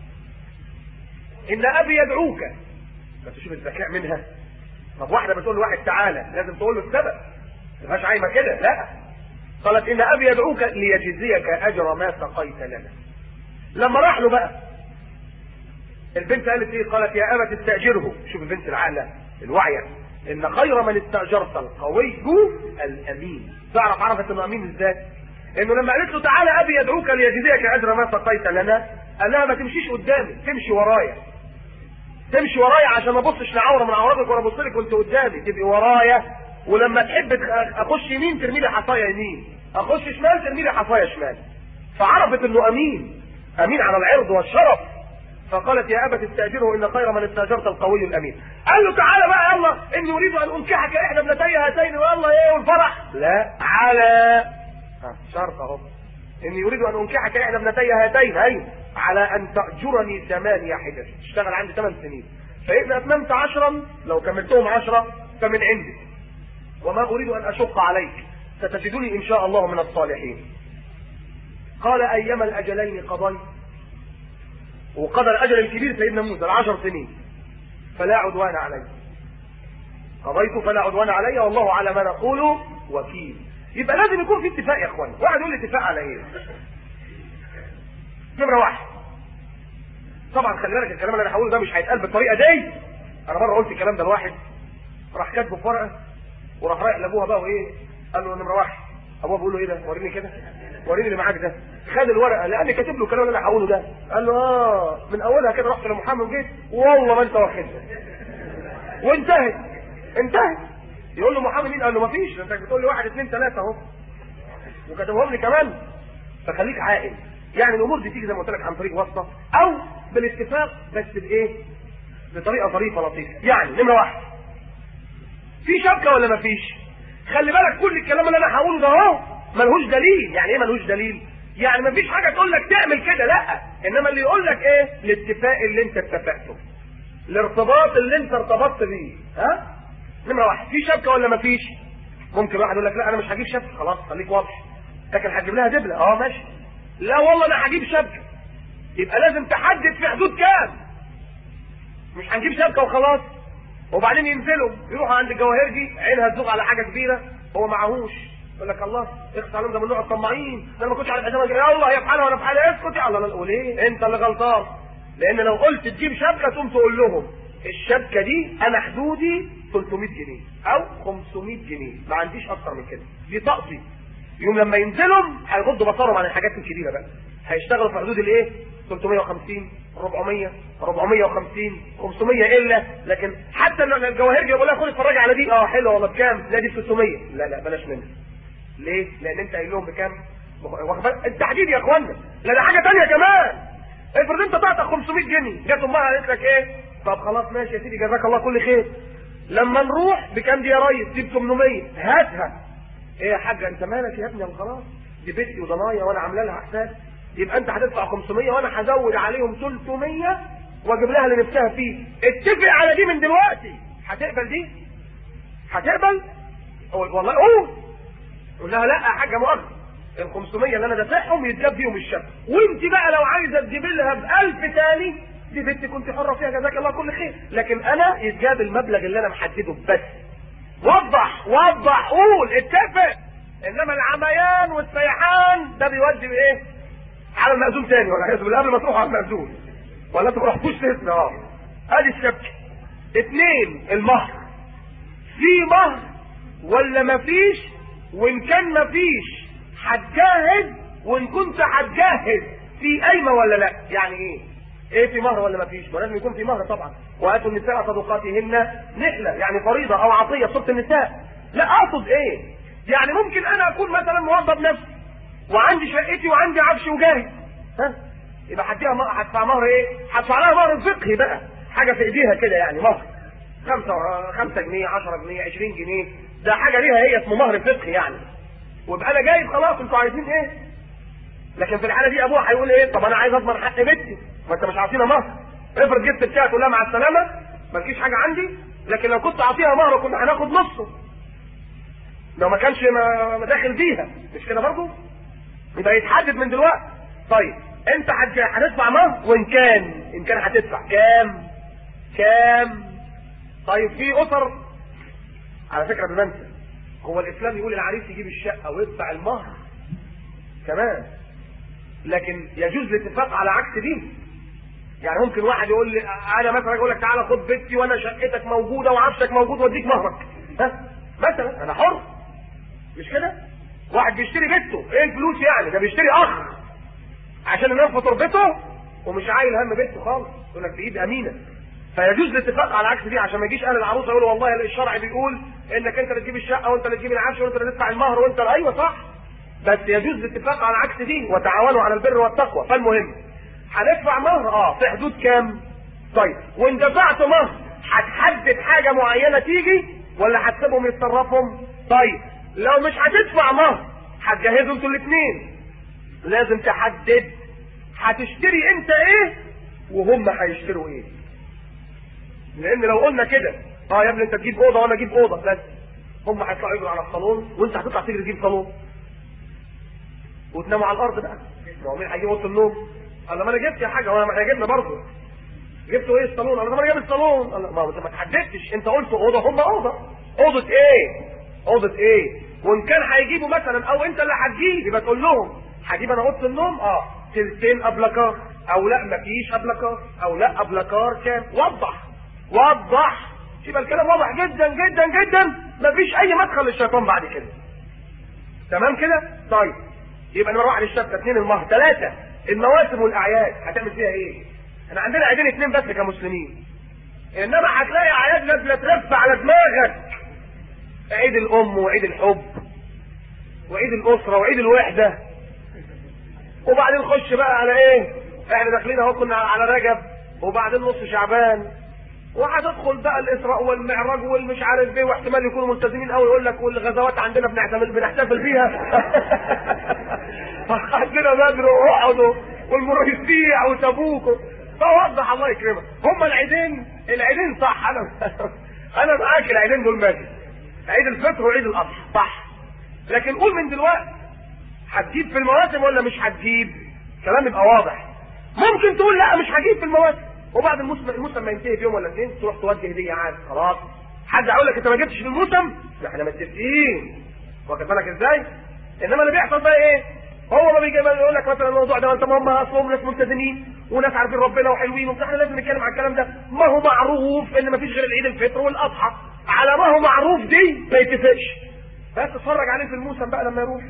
Speaker 1: ان ابي يدعوك بس شوف الذكاء منها طب واحده بتقول لواحد تعالى لازم تقول له السبب ما تبقاش عايمه كده لا قالت ان ابي يدعوك ليجزيك اجر ما سقيت لنا لما راح له بقى البنت قالت ايه قالت يا ابت استاجره شوف البنت العاقله الواعيه ان خير من استاجرت القوي الامين تعرف عرفت انه امين ازاي انه لما قالت له تعالى ابي يدعوك ليجزيك اجر ما سقيت لنا قال لها ما تمشيش قدامي تمشي ورايا تمشي ورايا عشان ما ابصش لعوره من عوراتك وانا ابص لك وانت قدامي تبقي ورايا ولما تحب اخش يمين ترمي لي حصايه يمين اخش شمال ترمي لي حصايه شمال فعرفت انه امين امين على العرض والشرف فقالت يا ابت استاجره ان خير من استاجرت القوي الامين قال له تعالى بقى يلا اني اريد ان انكحك احدى ابنتي هاتين والله ايه والفرح لا على شرط اهو اني اريد ان انكحك احدى ابنتي هاتين ايوه على ان تاجرني ثمانية حجج تشتغل عندي ثمان سنين فاذا اتممت عشرا لو كملتهم عشرة فمن عندك وما اريد ان اشق عليك ستجدني ان شاء الله من الصالحين قال ايما الاجلين قضيت وقضى الاجل الكبير سيدنا موسى العشر سنين فلا عدوان علي قضيت فلا عدوان علي والله على ما نقول وكيل يبقى لازم يكون في اتفاق يا اخوان واحد يقول لي اتفاق على ايه نمره واحد طبعا خلي بالك الكلام اللي انا هقوله ده مش هيتقال بالطريقه دي انا مره قلت الكلام ده لواحد راح كاتبه في ورقه وراح رايح لابوها بقى وايه قال له نمره واحد ابوها بيقول له ايه ده وريني كده وريني اللي معاك ده خد الورقه لان كاتب له الكلام اللي انا هقوله ده قال له اه من اولها كده رحت لمحمد وجيت والله ما انت واخدها وانتهت انتهت يقول له محمد مين قال له ما فيش انت بتقول لي واحد اثنين ثلاثه اهو وكتبهم لي كمان فخليك عاقل يعني الامور دي تيجي زي ما قلت لك عن طريق واسطه او بالاتفاق بس بايه بطريقه ظريفه لطيفه يعني نمره واحد في شبكه ولا ما فيش خلي بالك كل الكلام اللي انا هقوله ده اهو ملهوش دليل يعني ايه ملهوش دليل يعني ما فيش حاجه تقول لك تعمل كده لا انما اللي يقول لك ايه الاتفاق اللي انت اتفقته الارتباط اللي انت ارتبطت بيه ها نمره واحد في شبكه ولا ما فيش ممكن واحد يقول لك لا انا مش هجيب شبكه خلاص خليك واضح لكن هتجيب لها دبله اه ماشي لا والله انا هجيب شبكه يبقى لازم تحدد في حدود كام مش هنجيب شبكه وخلاص وبعدين ينزلوا يروحوا عند الجواهرجي عينها تزوغ على حاجه كبيره هو معهوش يقول لك الله اخس عليهم ده من نوع الطماعين ده ما كنتش عارف حسابك يا الله هي في حالها وانا في حالها اسكت يا الله لا وليه انت اللي غلطان لان لو قلت تجيب شبكه تقوم تقول لهم الشبكه دي انا حدودي 300 جنيه او 500 جنيه ما عنديش اكتر من كده دي طقسي يوم لما ينزلوا هيغضوا بصرهم عن الحاجات الكبيره بقى هيشتغلوا في حدود الايه 350 400 450 500 الا لكن حتى ان الجواهرجي يقول لها خد اتفرجي على دي اه حلوه والله بكام لا دي ب 600 لا لا بلاش منها ليه لان انت قايل لهم بكام واخد بالك التحديد يا اخوانا لا ده حاجه ثانيه كمان افرض انت تعطى 500 جنيه جت امها قالت لك ايه طب خلاص ماشي يا سيدي جزاك الله كل خير لما نروح بكام دي يا ريس دي ب 800 هاتها ايه يا حاجه انت مالك يا ابني خلاص دي بنتي وضنايا وانا عامله لها حساب يبقى انت هتدفع 500 وانا هزود عليهم 300 واجيب لها اللي نفسها فيه اتفق على دي من دلوقتي هتقبل دي هتقبل أقول والله قول قول لها لا يا حاجه مؤاخذه ال 500 اللي انا دافعهم يتجاب بيهم الشقه وانت بقى لو عايزه تجيب لها ب 1000 تاني دي بنت كنت حره فيها جزاك الله كل خير لكن انا يتجاب المبلغ اللي انا محدده بس وضح وضح قول اتفق انما العميان والسيحان ده بيودي بايه على المأذون تاني ولا عايز قبل ما تروح على المأذون ولا انت ما رحتوش تسمع اه ادي الشبكه اثنين المهر في مهر ولا مفيش وان كان مفيش هتجهز وان كنت هتجهز في قايمه ولا لا يعني ايه ايه في مهر ولا مفيش ما لازم يكون في مهر طبعا واتوا النساء صدقاتهن نحله يعني فريضه او عطيه سوره النساء لا اقصد ايه يعني ممكن انا اكون مثلا موظف نفسي وعندي شقتي وعندي عفش وجاهز ها يبقى هديها مهر هدفع مهر ايه هدفع لها مهر فقهي بقى حاجه في ايديها كده يعني مهر خمسة خمسة جنيه 10 جنيه 20 جنيه ده حاجة ليها هي اسمه مهر فقهي يعني ويبقى انا جايب خلاص انتوا عايزين ايه لكن في الحالة دي ابوها هيقول ايه طب انا عايز اضمن حق بنتي ما انت مش عاطينا مهر افرض جبت بتاعك تقول لها مع السلامة مالكيش حاجة عندي لكن لو كنت اعطيها مهر كنا هناخد نصه لو ما كانش ما داخل بيها مش كده برضه يبقى يتحدد من دلوقتي طيب انت هتدفع مهر وان كان ان كان هتدفع كام كام طيب في اسر على فكره بمنسى هو الاسلام يقول العريس يجيب الشقه ويدفع المهر كمان لكن يجوز الاتفاق على عكس دي يعني ممكن واحد يقول لي انا مثلا اقول لك تعالى خد بيتي وانا شقتك موجوده وعفشك موجود واديك مهرك ها مثلا انا حر مش كده واحد بيشتري بيته ايه الفلوس يعني ده بيشتري اخ عشان ينام في تربته ومش عايل هم بيته خالص يقول لك في ايد امينه فيجوز الاتفاق على عكس دي عشان ما يجيش اهل العروسه يقولوا والله الشرع بيقول انك انت اللي تجيب الشقه وانت اللي تجيب العفش وانت اللي تدفع المهر وانت ايوه صح بس يجوز الاتفاق على عكس دي وتعاونوا على البر والتقوى فالمهم هندفع مهر اه في حدود كام طيب وان دفعت مهر هتحدد حاجه معينه تيجي ولا هتسيبهم يتصرفهم طيب لو مش هتدفع مهر هتجهزوا انتوا الاثنين لازم تحدد هتشتري انت ايه وهم هيشتروا ايه لان لو قلنا كده اه يا ابني انت تجيب اوضه وانا اجيب اوضه بس هم هيطلعوا يجروا على الصالون وانت هتطلع تجري تجيب صالون وتناموا على الارض بقى ما هو مين هيجيب اوضه النوم؟ قال ما انا جبت يا حاجه وانا احنا جبنا برضه جبتوا ايه الصالون؟ قال ما انا جايب الصالون قال ما انت ما تحددتش انت قلت اوضه هم اوضه اوضه ايه؟ اوضه ايه؟ وان كان هيجيبوا مثلا او انت اللي هتجيب يبقى تقول لهم هجيب انا اوضه النوم اه تلتين ابلكار او لا مفيش ابلكار او لا ابلكار كام؟ وضح وضح يبقى الكلام واضح جدا جدا جدا مفيش اي مدخل للشيطان بعد كده تمام كده طيب يبقى نمره واحد الشبكه اثنين المهر ثلاثه المواسم والاعياد هتعمل فيها ايه احنا عندنا عيدين اثنين بس كمسلمين انما هتلاقي اعياد نازله تلف على دماغك عيد الام وعيد الحب وعيد الاسره وعيد الوحده وبعدين نخش بقى على ايه احنا داخلين اهو كنا على رجب وبعدين نص شعبان وهتدخل بقى الاسراء والمعراج والمش عارف ايه واحتمال يكونوا ملتزمين قوي يقول لك والغزوات عندنا بنحتفل بنحتفل بيها عندنا بدر واحد والمريسيع وتبوك فوضح الله يكرمك هم العيدين العيدين صح انا انا معاك العيدين دول ماشي عيد الفطر وعيد الاضحى صح لكن قول من دلوقتي هتجيب في المواسم ولا مش هتجيب كلام يبقى واضح ممكن تقول لا مش هجيب في المواسم وبعد الموسم الموسم ما ينتهي في يوم ولا اثنين تروح تودي هديه عادي خلاص حد هيقول لك انت ما جبتش في الموسم لا احنا متفقين واخد بالك ازاي انما اللي بيحصل بقى ايه هو ما بيجي يقول لك مثلا الموضوع ده انت ما هم اصلهم ناس ملتزمين وناس عارفين ربنا وحلوين وبتاع احنا لازم نتكلم عن الكلام ده ما هو معروف ان ما فيش غير العيد الفطر والاضحى على ما هو معروف دي ما يتفقش بس اتفرج عليه في الموسم بقى لما يروح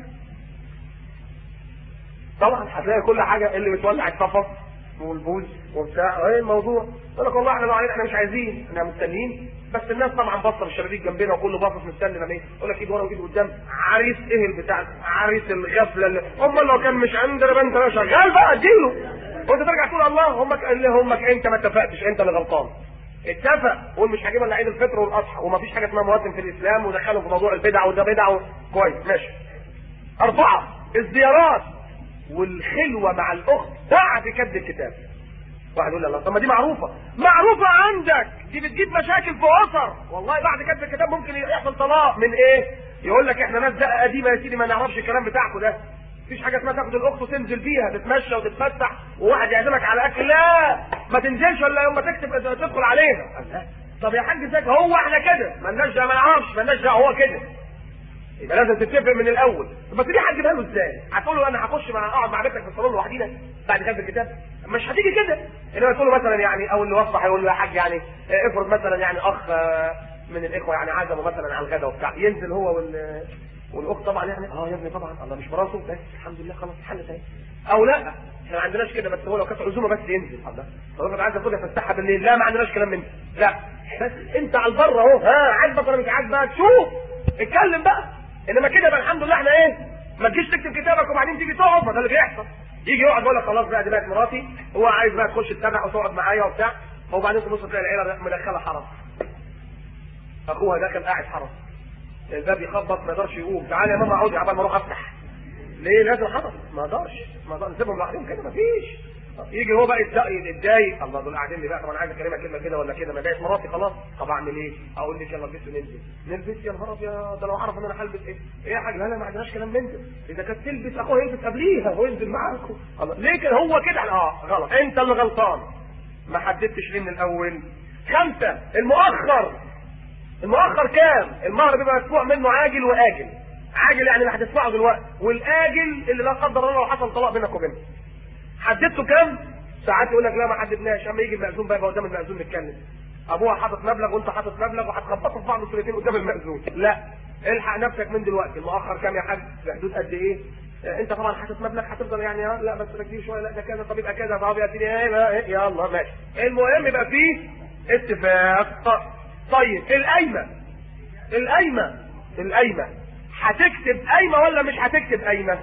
Speaker 1: طبعا هتلاقي كل حاجه اللي بتولع الصفف والبوز وبتاع ايه الموضوع يقول لك والله احنا لو علينا احنا مش عايزين احنا مستنيين بس الناس طبعا باصه الشبابيك جنبنا وكله باصص مستني لما ايه يقول لك ايد ورا وايد قدام عريس ايه البتاع عريس الغفله اللي هم لو كان مش عندنا بقى انت شغال بقى اديله وانت ترجع تقول الله همك اللي همك انت ما اتفقتش انت اللي غلطان اتفق قول مش هجيب الا عيد الفطر والاضحى ومفيش حاجه اسمها مواسم في الاسلام ودخلوا في موضوع البدع وده بدع و... كويس ماشي اربعه الزيارات والخلوه مع الاخت بعد كتب الكتاب واحد يقول الله طب ما دي معروفه معروفه عندك دي بتجيب مشاكل في اسر والله بعد كتب الكتاب ممكن يحصل طلاق من ايه يقول لك احنا ناس دقه قديمه يا سيدي ما نعرفش الكلام بتاعكم ده مفيش حاجه اسمها تاخد الاخت وتنزل بيها تتمشى وتتفسح وواحد يعزمك على اكل لا ما تنزلش الا يوم ما تكتب تدخل عليها طب يا حاج زكي هو احنا كده مالناش ده ما نعرفش مالناش ده هو كده يبقى لازم تتفق من الاول بس دي هتجيبها له ازاي؟ هتقول له انا هخش مع اقعد مع بنتك في الصالون لوحدينا بعد كتب الكتاب مش هتيجي كده انما تقول له مثلا يعني او اللي وصف هيقول له يا حاج يعني افرض مثلا يعني اخ من الاخوه يعني عزمه مثلا على الغداء وبتاع ينزل هو وال والاخت طبعا يعني اه يا ابني طبعا الله مش مراسه بس الحمد لله خلاص اتحلت اهي او لا احنا ما عندناش كده بس هو لو كانت عزومه بس ينزل الله طب انا عايز اخدها فسحها بالليل لا ما عندناش كلام من ده لا بس انت على البر اهو ها عاجبك ولا مش عاجبك شوف اتكلم بقى انما كده بقى الحمد لله احنا ايه ما تجيش تكتب كتابك وبعدين تيجي تقعد ما ده اللي بيحصل يجي يقعد يقول لك خلاص بقى دي بقت مراتي هو عايز بقى تخش تتابع وتقعد معايا وبتاع وبعدين تبص تلاقي العيله مدخله حرس اخوها داخل قاعد حرس الباب يخبط ما يقدرش يقوم تعالى يا ماما اقعدي عبال ما اروح افتح ليه لازم حرس ما اقدرش ما اقدرش نسيبهم لوحدهم كده ما فيش يجي هو بقى يتضايق الله دول قاعدين لي بقى طب انا عايز اكلمك كلمه كده ولا كده ما بقتش مراتي خلاص طب اعمل ايه؟ اقول لك يلا البس وننزل نلبس يا نهار ابيض ده لو اعرف ان انا هلبس ايه؟ ايه يا حاج لا لا ما عندناش كلام ننزل اذا كانت تلبس اخوها يلبس قبليها هو ينزل معاكم الله ليه كده هو كده اه غلط انت اللي غلطان ما حددتش ليه من الاول خمسه المؤخر المؤخر كام؟ المهر بيبقى مدفوع منه عاجل واجل عاجل يعني اللي هتدفعه دلوقتي والاجل اللي لا قدر الله لو حصل طلاق بينك وبينه حددته كام؟ ساعات يقول لك لا ما حددناش اما يجي المأذون بقى قدام المأذون نتكلم ابوها حاطط مبلغ وانت حاطط مبلغ وهتخبطوا في بعض السنتين قدام المأذون لا الحق نفسك من دلوقتي المؤخر كام يا حاج في حدود قد ايه آه انت طبعا حاطط مبلغ هتفضل يعني لا بس ده كتير شويه لا ده كذا طب يبقى كذا طب يا سيدي ايه يلا ماشي المهم يبقى فيه اتفاق طيب القايمه القايمه القايمه هتكتب قايمه ولا مش هتكتب قايمه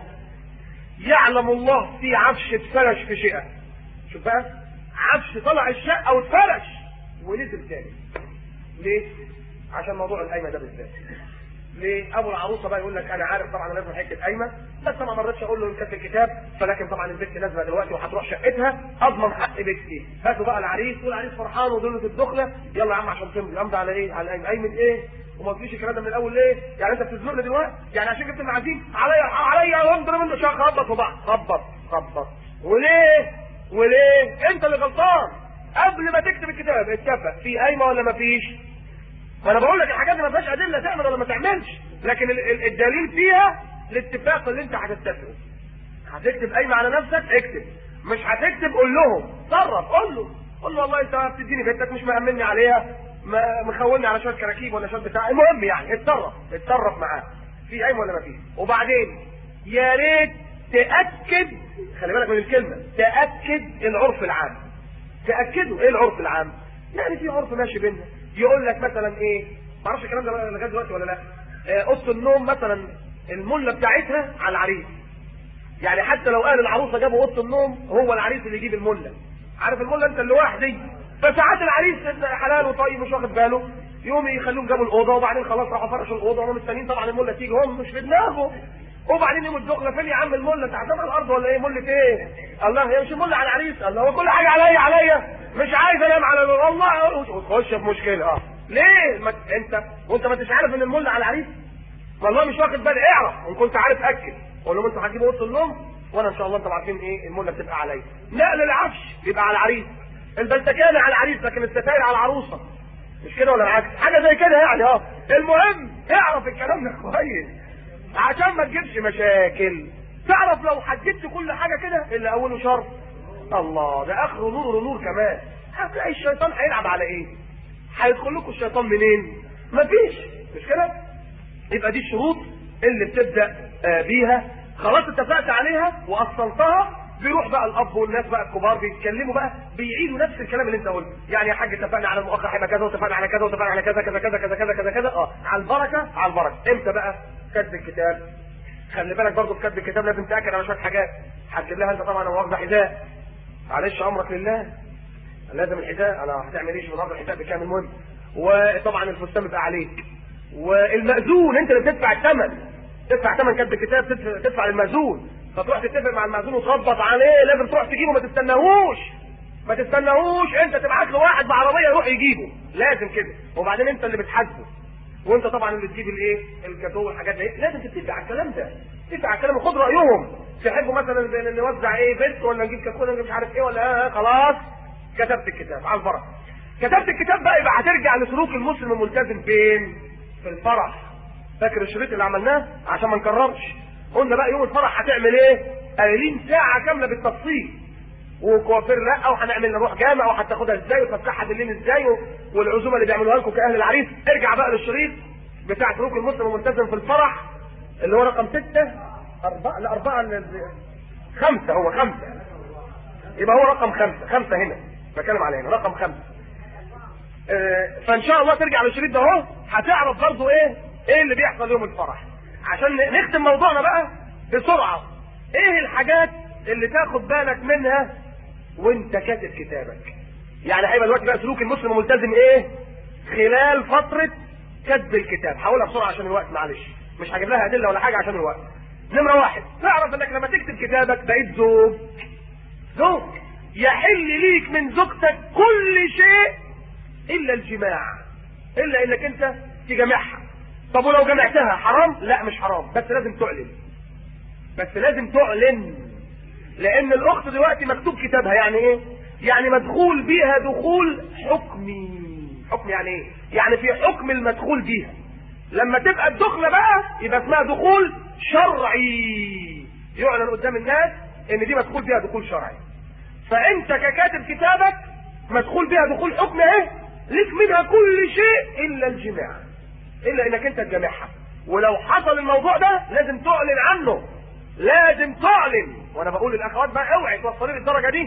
Speaker 1: يعلم الله في عفش اتفرش في شقه شوف بقى عفش طلع الشقه واتفرش ونزل تاني ليه؟ عشان موضوع القايمه ده بالذات ليه؟ ابو العروسه بقى يقول لك انا عارف طبعا انا لازم حته قايمه بس انا ما رضيتش اقول له ان كتب الكتاب فلكن طبعا البنت نازله دلوقتي وهتروح شقتها اضمن حق بنتي هاتوا بقى العريس والعريس فرحان ودول الدخله يلا يا عم عشان تمضي امضي على ايه؟ على القايمه قايمه ايه؟ وما قلتليش الكلام ده من الاول ليه؟ يعني انت بتزنقني دلوقتي؟ يعني عشان جبت المعازيم عليا عليا وانضرب منه شهر خبط في بعض خبط خبط وليه؟ وليه؟ انت اللي غلطان قبل ما تكتب الكتاب اتفق في قايمه ولا ما فيش؟ ما انا بقول لك الحاجات دي ما فيهاش ادله تعمل ولا ما تعملش لكن الدليل فيها الاتفاق اللي انت هتتفقه هتكتب قايمه على نفسك اكتب مش هتكتب قول لهم تصرف قول له قول له والله انت بتديني بنتك مش مأمني عليها مخولني على شويه كراكيب ولا شويه بتاع المهم يعني اتصرف اتصرف معاه في قايمه ولا ما فيش وبعدين يا ريت تاكد خلي بالك من الكلمه تاكد العرف العام تاكدوا ايه العرف العام يعني في عرف ماشي بيننا يقول لك مثلا ايه ما اعرفش الكلام ده لغايه دلوقتي ولا لا اوضه النوم مثلا المله بتاعتها على العريس يعني حتى لو قال العروسه جابوا اوضه النوم هو العريس اللي يجيب المله عارف المله انت اللي وحدي فساعات العريس حلال وطيب مش واخد باله يوم يخلوهم جابوا الاوضه وبعدين خلاص راحوا فرشوا الاوضه وهم مستنيين طبعا المله تيجي هم مش في دماغه وبعدين يوم الدخله فين يا عم المله تعتبر على الارض ولا ايه مله ايه؟ الله هي مش مله على العريس الله هو كل حاجه عليا عليا مش عايز انام على والله وتخش في مشكله اه ليه ما انت وانت ما انتش عارف ان المله على العريس والله مش واخد بالي اعرف ان كنت عارف اكد قول لهم انتوا هتجيبوا اوضه النوم وانا ان شاء الله انتوا عارفين ايه المله بتبقى عليا نقل العفش يبقى على العريس البلتكانه على العريس لكن الستاير على العروسه مش كده ولا العكس حاجه زي كده يعني اه المهم اعرف الكلام ده كويس عشان ما تجيبش مشاكل تعرف لو حددت كل حاجه كده اللي اوله شر الله ده اخره نور ونور كمان هتلاقي الشيطان هيلعب على ايه هيدخل لكم الشيطان منين مفيش مش كده يبقى دي الشروط اللي بتبدا آه بيها خلاص اتفقت عليها واصلتها بيروح بقى الاب والناس بقى الكبار بيتكلموا بقى بيعيدوا نفس الكلام اللي انت قلته يعني يا حاج اتفقنا على المؤخر هيبقى كذا واتفقنا على كذا واتفقنا على كذا كذا كذا كذا كذا كذا كذا اه على البركه على البركه امتى بقى كتب الكتاب خلي بالك برضه في كتب الكتاب لازم تاكد على شويه حاجات هتجيب لها انت طبعا واخده حذاء معلش امرك لله لازم الحذاء انا هتعمل ايش من الحذاء بكام المهم وطبعا الفستان بيبقى عليك والمأذون انت اللي بتدفع الثمن تدفع ثمن كتب الكتاب تدفع للمأذون فتروح تتفق مع المأذون وتخبط عليه لازم تروح تجيبه ما تستناهوش ما تستناهوش انت تبعت له واحد بعربيه يروح يجيبه لازم كده وبعدين انت اللي بتحاسبه وانت طبعا اللي تجيب الايه الجاتوه والحاجات دي لازم تتفق على الكلام ده تتفق على الكلام وخد رايهم تحبوا مثلا زي ان نوزع ايه بيت ولا نجيب كاكولا ولا مش عارف ايه ولا آه خلاص كتبت الكتاب على البركه كتبت الكتاب بقى يبقى هترجع لسلوك المسلم الملتزم فين في الفرح فاكر الشريط اللي عملناه عشان ما نكررش قلنا بقى يوم الفرح هتعمل ايه قايلين ساعه كامله بالتفصيل وكوافير لا وهنعمل نروح جامع وهتاخدها ازاي وتفتحها بالليل ازاي والعزومه اللي بيعملوها لكم كاهل العريس ارجع بقى للشريط بتاع سلوك المسلم الملتزم في الفرح اللي هو رقم ستة أربعة لا أربعة ال- خمسة هو خمسة يبقى هو رقم خمسة خمسة هنا بتكلم على هنا رقم خمسة آه، فإن شاء الله ترجع للشريط ده أهو هتعرف برضه إيه إيه اللي بيحصل يوم الفرح عشان نختم موضوعنا بقى بسرعة إيه الحاجات اللي تاخد بالك منها وأنت كاتب كتابك يعني هيبقى دلوقتي بقى سلوك المسلم الملتزم إيه خلال فترة كتب الكتاب هقولها بسرعة عشان الوقت معلش مش هجيب لها أدلة ولا حاجة عشان الوقت نمرة واحد تعرف انك لما تكتب كتابك بقيت زوج زوج يحل ليك من زوجتك كل شيء الا الجماع الا انك انت تجمعها طب ولو جمعتها حرام لا مش حرام بس لازم تعلن بس لازم تعلن لان الاخت دلوقتي مكتوب كتابها يعني ايه يعني مدخول بيها دخول حكمي حكم يعني ايه يعني في حكم المدخول بيها لما تبقى الدخله بقى يبقى اسمها دخول شرعي يعلن قدام الناس ان دي مدخول بيها دخول شرعي فانت ككاتب كتابك مدخول بيها دخول حكم ايه ليك منها كل شيء الا الجماع الا انك انت تجامعها ولو حصل الموضوع ده لازم تعلن عنه لازم تعلن وانا بقول للاخوات بقى اوعي توصلي للدرجه دي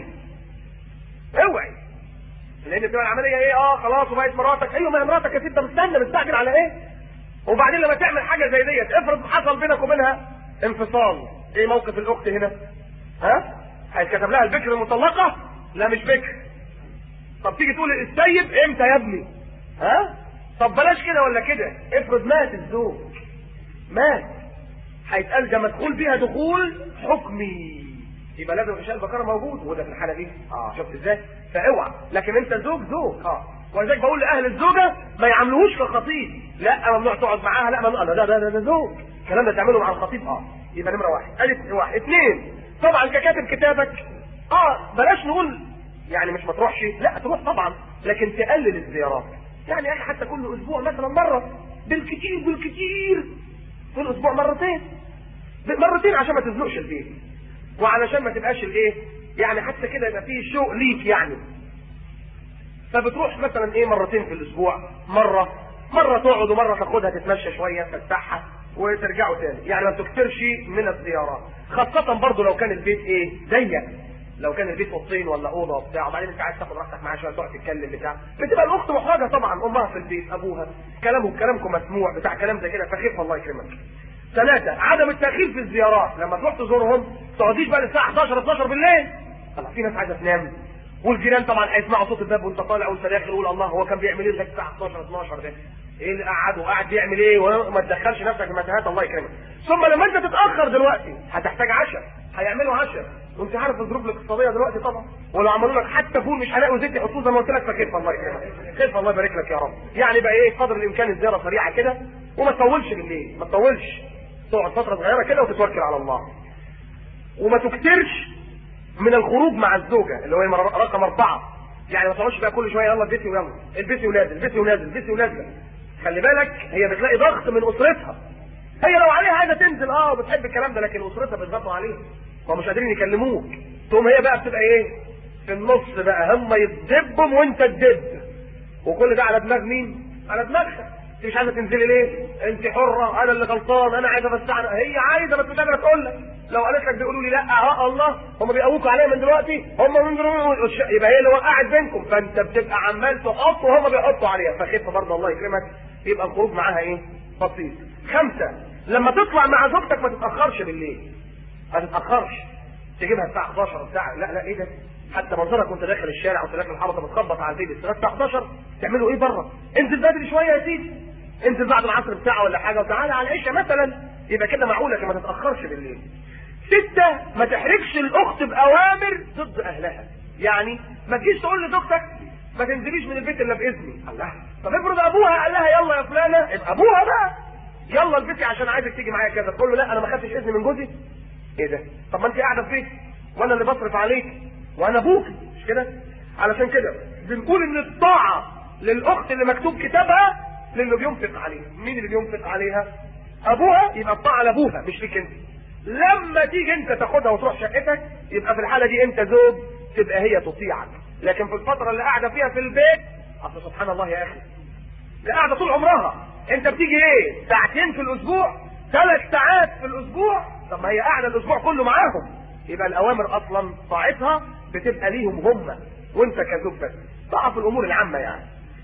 Speaker 1: اوعي لان بتبقى العمليه ايه اه خلاص وبقت مراتك ايوه ما هي مراتك يا ست مستنى مستعجل على ايه وبعدين لما تعمل حاجه زي ديت افرض حصل بينك وبينها انفصال ايه موقف الاخت هنا ها هيتكتب لها البكر المطلقه لا مش بكر طب تيجي تقول السيب امتى يا ابني ها طب بلاش كده ولا كده افرض مات الزوج مات هيتقال ده مدخول بيها دخول حكمي يبقى لازم غشاء البكاره موجود وده في الحاله دي اه شفت ازاي فاوعى لكن انت زوج زوج اه ولذلك بقول لاهل الزوجه ما يعاملوهوش كخطيب لا ممنوع تقعد معاها لا ممنوع لا ده ده, ده زوج الكلام ده تعمله مع الخطيب اه يبقى نمره واحد ادي واحد اثنين طبعا ككاتب كتابك اه بلاش نقول يعني مش ما تروحش لا تروح طبعا لكن تقلل الزيارات يعني يا اخي حتى كل اسبوع مثلا مره بالكتير بالكتير في الاسبوع مرتين مرتين عشان ما تزنقش البيت وعلشان ما تبقاش الايه يعني حتى كده يبقى فيه شوق ليك يعني فبتروح مثلا ايه مرتين في الاسبوع مره مره تقعد ومره تاخدها تتمشى شويه تفتحها وترجعوا تاني يعني ما بتكثرش من الزيارات خاصه برضو لو كان البيت ايه ضيق لو كان البيت اوضتين ولا اوضه وبتاع وبعدين انت عايز تاخد راحتك معاها شويه تقعد تتكلم بتاع بتبقى الاخت محرجه طبعا امها في البيت ابوها كلامه كلامكم مسموع بتاع كلام زي كده فخيف الله يكرمك ثلاثة عدم التأخير في الزيارات لما تروح تزورهم تقعديش بقى للساعة 11 12 بالليل طبعا في ناس عايزة تنام والجيران طبعا هيسمعوا صوت الباب وانت طالع وانت داخل يقول الله هو كان بيعمل ايه لغايه الساعه 11 12 ده ايه اللي قعد وقاعد بيعمل ايه وما تدخلش نفسك في متاهات الله يكرمك ثم لما انت تتاخر دلوقتي هتحتاج عشاء هيعملوا عشاء وانت عارف الظروف الاقتصاديه دلوقتي طبعا ولو عملوا لك حتى فول مش هلاقوا زيت يحطوه زي ما قلت لك فكيف الله يكرمك كيف الله يبارك لك يا رب يعني بقى ايه قدر الامكان الزياره سريعه كده وما تطولش بالليل ما تطولش تقعد فتره صغيره كده وتتوكل على الله وما تكترش من الخروج مع الزوجه اللي هو رقم اربعه يعني ما تقعدش بقى كل شويه يلا البسي ويلا البسي ونازل البسي ونازل البسي ونازل خلي بالك هي بتلاقي ضغط من اسرتها هي لو عليها عايزه تنزل اه وبتحب الكلام ده لكن اسرتها بيضغطوا عليها ما مش قادرين يكلموك تقوم هي بقى بتبقى ايه في النص بقى هم يدبهم وانت تدب وكل ده على دماغ مين على دماغها انت مش عايزه تنزلي ليه انت حره انا اللي غلطان انا عايزه بس هي عايزه بس مش قادره تقول لك لو قالت لك بيقولوا لي لا اه الله هم بيقووكوا عليا من دلوقتي هم من دلوقتي يبقى هي اللي وقعت بينكم فانت بتبقى عمال تحط وهم بيحطوا عليها فخف برضه الله يكرمك يبقى الخروج معاها ايه بسيط خمسه لما تطلع مع زوجتك ما تتاخرش بالليل ما تتاخرش تجيبها الساعه 11 الساعه لا لا ايه ده حتى منظرك وانت داخل الشارع وانت داخل الحاره بتخبط على البيت الساعه 11 تعملوا ايه بره انزل بدري شويه يا سيدي انزل بعد العصر بساعه ولا حاجه وتعالى على العشاء مثلا يبقى كده معقوله ما تتاخرش بالليل ستة ما تحرجش الاخت باوامر ضد اهلها يعني ما تجيش تقول لزوجتك ما تنزليش من البيت الا باذني الله طب افرض ابوها قال لها يلا يا فلانه يبقى ابوها بقى يلا البيت عشان عايزك تيجي معايا كذا تقول له لا انا ما خدتش اذن من جوزي ايه ده طب ما انت قاعده في بيتي وانا اللي بصرف عليك وانا ابوك مش كده علشان كده بنقول ان الطاعه للاخت اللي مكتوب كتابها للي بينفق عليها مين اللي بينفق عليها ابوها يبقى الطاعه لابوها مش ليك انت لما تيجي انت تاخدها وتروح شقتك يبقى في الحاله دي انت زوج تبقى هي تطيعك لكن في الفتره اللي قاعده فيها في البيت اصل سبحان الله يا اخي اللي قاعده طول عمرها انت بتيجي ايه ساعتين في الاسبوع ثلاث ساعات في الاسبوع طب ما هي قاعده الاسبوع كله معاهم يبقى الاوامر اصلا طاعتها بتبقى ليهم هم وانت كزوج بس ضعف الامور العامه يعني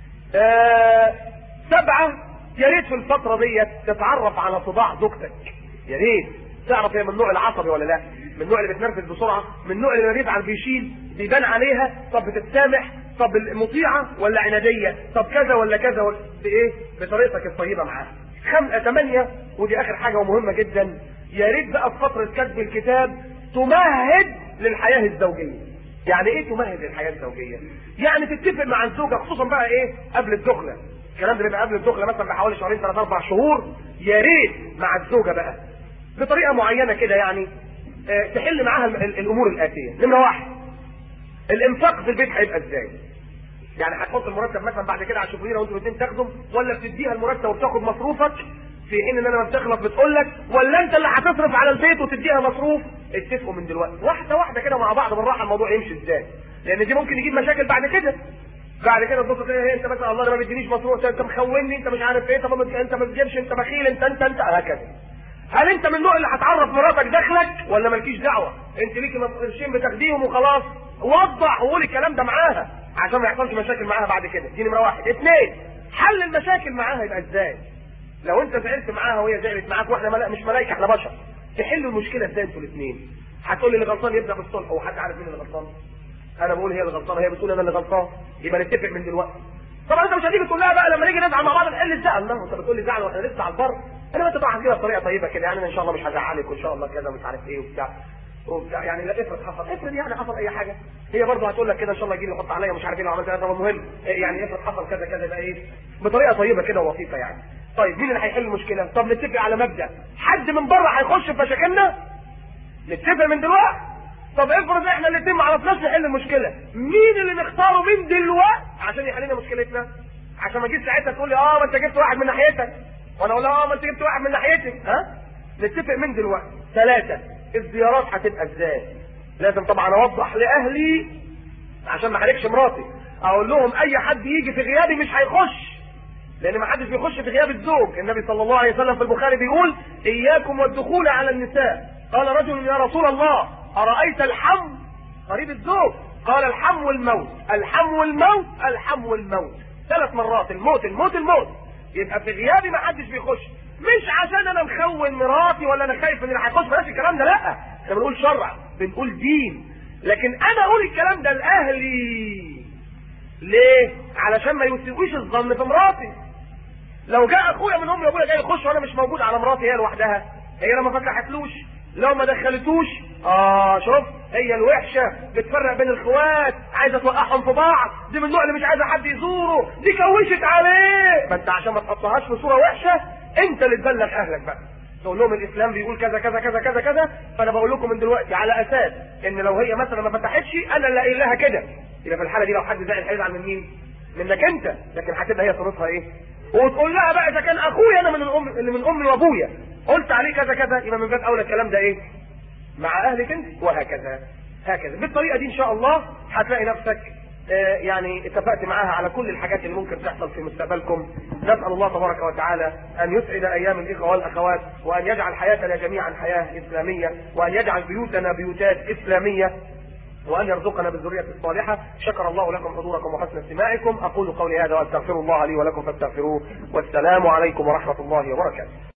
Speaker 1: آه سبعه يا ريت في الفتره ديت تتعرف على طباع زوجتك يا ريت تعرف هي من النوع العصبي ولا لا من النوع اللي بتنرفز بسرعه من النوع اللي لما بيزعل بيشيل بيبان عليها طب بتتسامح طب مطيعه ولا عناديه طب كذا ولا كذا ولا بايه بطريقتك الطيبه معاها خم... ثمانية ودي اخر حاجه ومهمه جدا يا ريت بقى في فتره كتب الكتاب تمهد للحياه الزوجيه يعني ايه تمهد للحياه الزوجيه يعني تتفق مع الزوجه خصوصا بقى ايه قبل الدخله الكلام ده بيبقى قبل الدخله مثلا بحوالي شهرين ثلاث اربع شهور يا ريت مع الزوجه بقى بطريقه معينه كده يعني اه تحل معاها الامور الاتيه نمره واحد الانفاق في البيت هيبقى ازاي يعني هتحط المرتب مثلا بعد كده على الشوفيره وانتوا الاثنين تاخدوا ولا بتديها المرتب وبتاخد مصروفك في حين ان انا لما بتخلص بتقول لك ولا انت اللي هتصرف على البيت وتديها مصروف اتفقوا من دلوقتي واحده واحده كده مع بعض بالراحه الموضوع يمشي ازاي لان دي ممكن يجيب مشاكل بعد كده بعد كده تبص تلاقي إيه انت مثلا الله ما بتدينيش مصروف انت مخوني انت مش عارف ايه طب انت ما بتجيبش انت بخيل انت انت انت هكذا هل انت من النوع اللي هتعرف مراتك دخلك ولا مالكيش دعوه انت ليكي قرشين بتاخديهم وخلاص وضح وقول الكلام ده معاها عشان ما يحصلش مشاكل معاها بعد كده دي نمره واحد اثنين حل المشاكل معاها يبقى ازاي لو انت زعلت معاها وهي زعلت معاك واحنا ملا... مش ملايكه احنا بشر تحلوا المشكله ازاي انتوا الاثنين هتقول لي اللي غلطان يبدا بالصلح هو حد عارف مين اللي غلطان انا بقول هي اللي غلطانه هي بتقول انا اللي غلطان يبقى نتفق من دلوقتي طبعا انت مش هتيجي تقول لها بقى لما نيجي نزعل مع بعض نحل الزعل لا انت بتقول لي زعل واحنا لسه على البر انا انت طبعا كده بطريقه طيبه كده يعني انا ان شاء الله مش هزعلك وان شاء الله كذا مش عارف ايه وبتاع وبتاع يعني لا افرض حصل افرض يعني حصل اي حاجه هي برضه هتقول لك كده ان شاء الله يجي لي يحط عليا مش عارف ايه لو عملت كذا المهم يعني افرض حصل كذا كذا يبقى ايه بطريقه طيبه كده ولطيفه يعني طيب مين اللي هيحل المشكله طب نتفق على مبدا حد من بره هيخش في مشاكلنا نتفق من دلوقتي طب افرض احنا الاثنين ما عرفناش نحل المشكله مين اللي نختاره من دلوقتي عشان يحل لنا مشكلتنا عشان ما تجيش ساعتها تقول لي اه ما انت جبت واحد من ناحيتك وانا اقول اه ما انت جبت واحد من ناحيتك ها نتفق من دلوقتي ثلاثه الزيارات هتبقى ازاي لازم طبعا اوضح لاهلي عشان ما احرجش مراتي اقول لهم اي حد يجي في غيابي مش هيخش لان ما حدش بيخش في غياب الزوج النبي صلى الله عليه وسلم في البخاري بيقول اياكم والدخول على النساء قال رجل يا رسول الله ارايت الحم قريب الزوج قال الحم والموت الحم والموت الحم والموت ثلاث مرات الموت الموت الموت يبقى في غيابي ما حدش بيخش مش عشان انا مخون مراتي ولا انا خايف ان اللي هيخش بلاش الكلام ده لا احنا بنقول شرع بنقول دين لكن انا اقول الكلام ده لاهلي ليه علشان ما يسيئوش الظن في مراتي لو جاء اخويا من امي وابويا جاي يخش وانا مش موجود على مراتي هي لوحدها هي لو ما فتحتلوش لو ما دخلتوش اه شوف هي الوحشه بتفرق بين الاخوات عايزه توقعهم في بعض دي من النوع اللي مش عايزه حد يزوره دي كوشت عليه فانت عشان ما تحطهاش في صوره وحشه انت اللي تبلغ اهلك بقى تقول لهم الاسلام بيقول كذا كذا كذا كذا كذا فانا بقول لكم من دلوقتي على اساس ان لو هي مثلا ما فتحتش انا اللي قايل لها كده يبقى في الحاله دي لو حد زعل هيزعل من مين؟ منك انت لكن هتبقى هي صورتها ايه؟ وتقول لها بقى اذا كان اخويا انا من الام اللي من امي وابويا قلت عليه كذا كذا يبقى من باب اولى الكلام ده ايه؟ مع اهلك انت وهكذا هكذا بالطريقه دي ان شاء الله هتلاقي نفسك آه يعني اتفقت معاها على كل الحاجات اللي ممكن تحصل في مستقبلكم نسال الله تبارك وتعالى ان يسعد ايام الاخوه والاخوات وان يجعل حياتنا جميعا حياه اسلاميه وان يجعل بيوتنا بيوتات اسلاميه وأن يرزقنا بالذرية الصالحة شكر الله لكم حضوركم وحسن استماعكم أقول قولي هذا وأستغفر الله لي ولكم فاستغفروه والسلام عليكم ورحمة الله وبركاته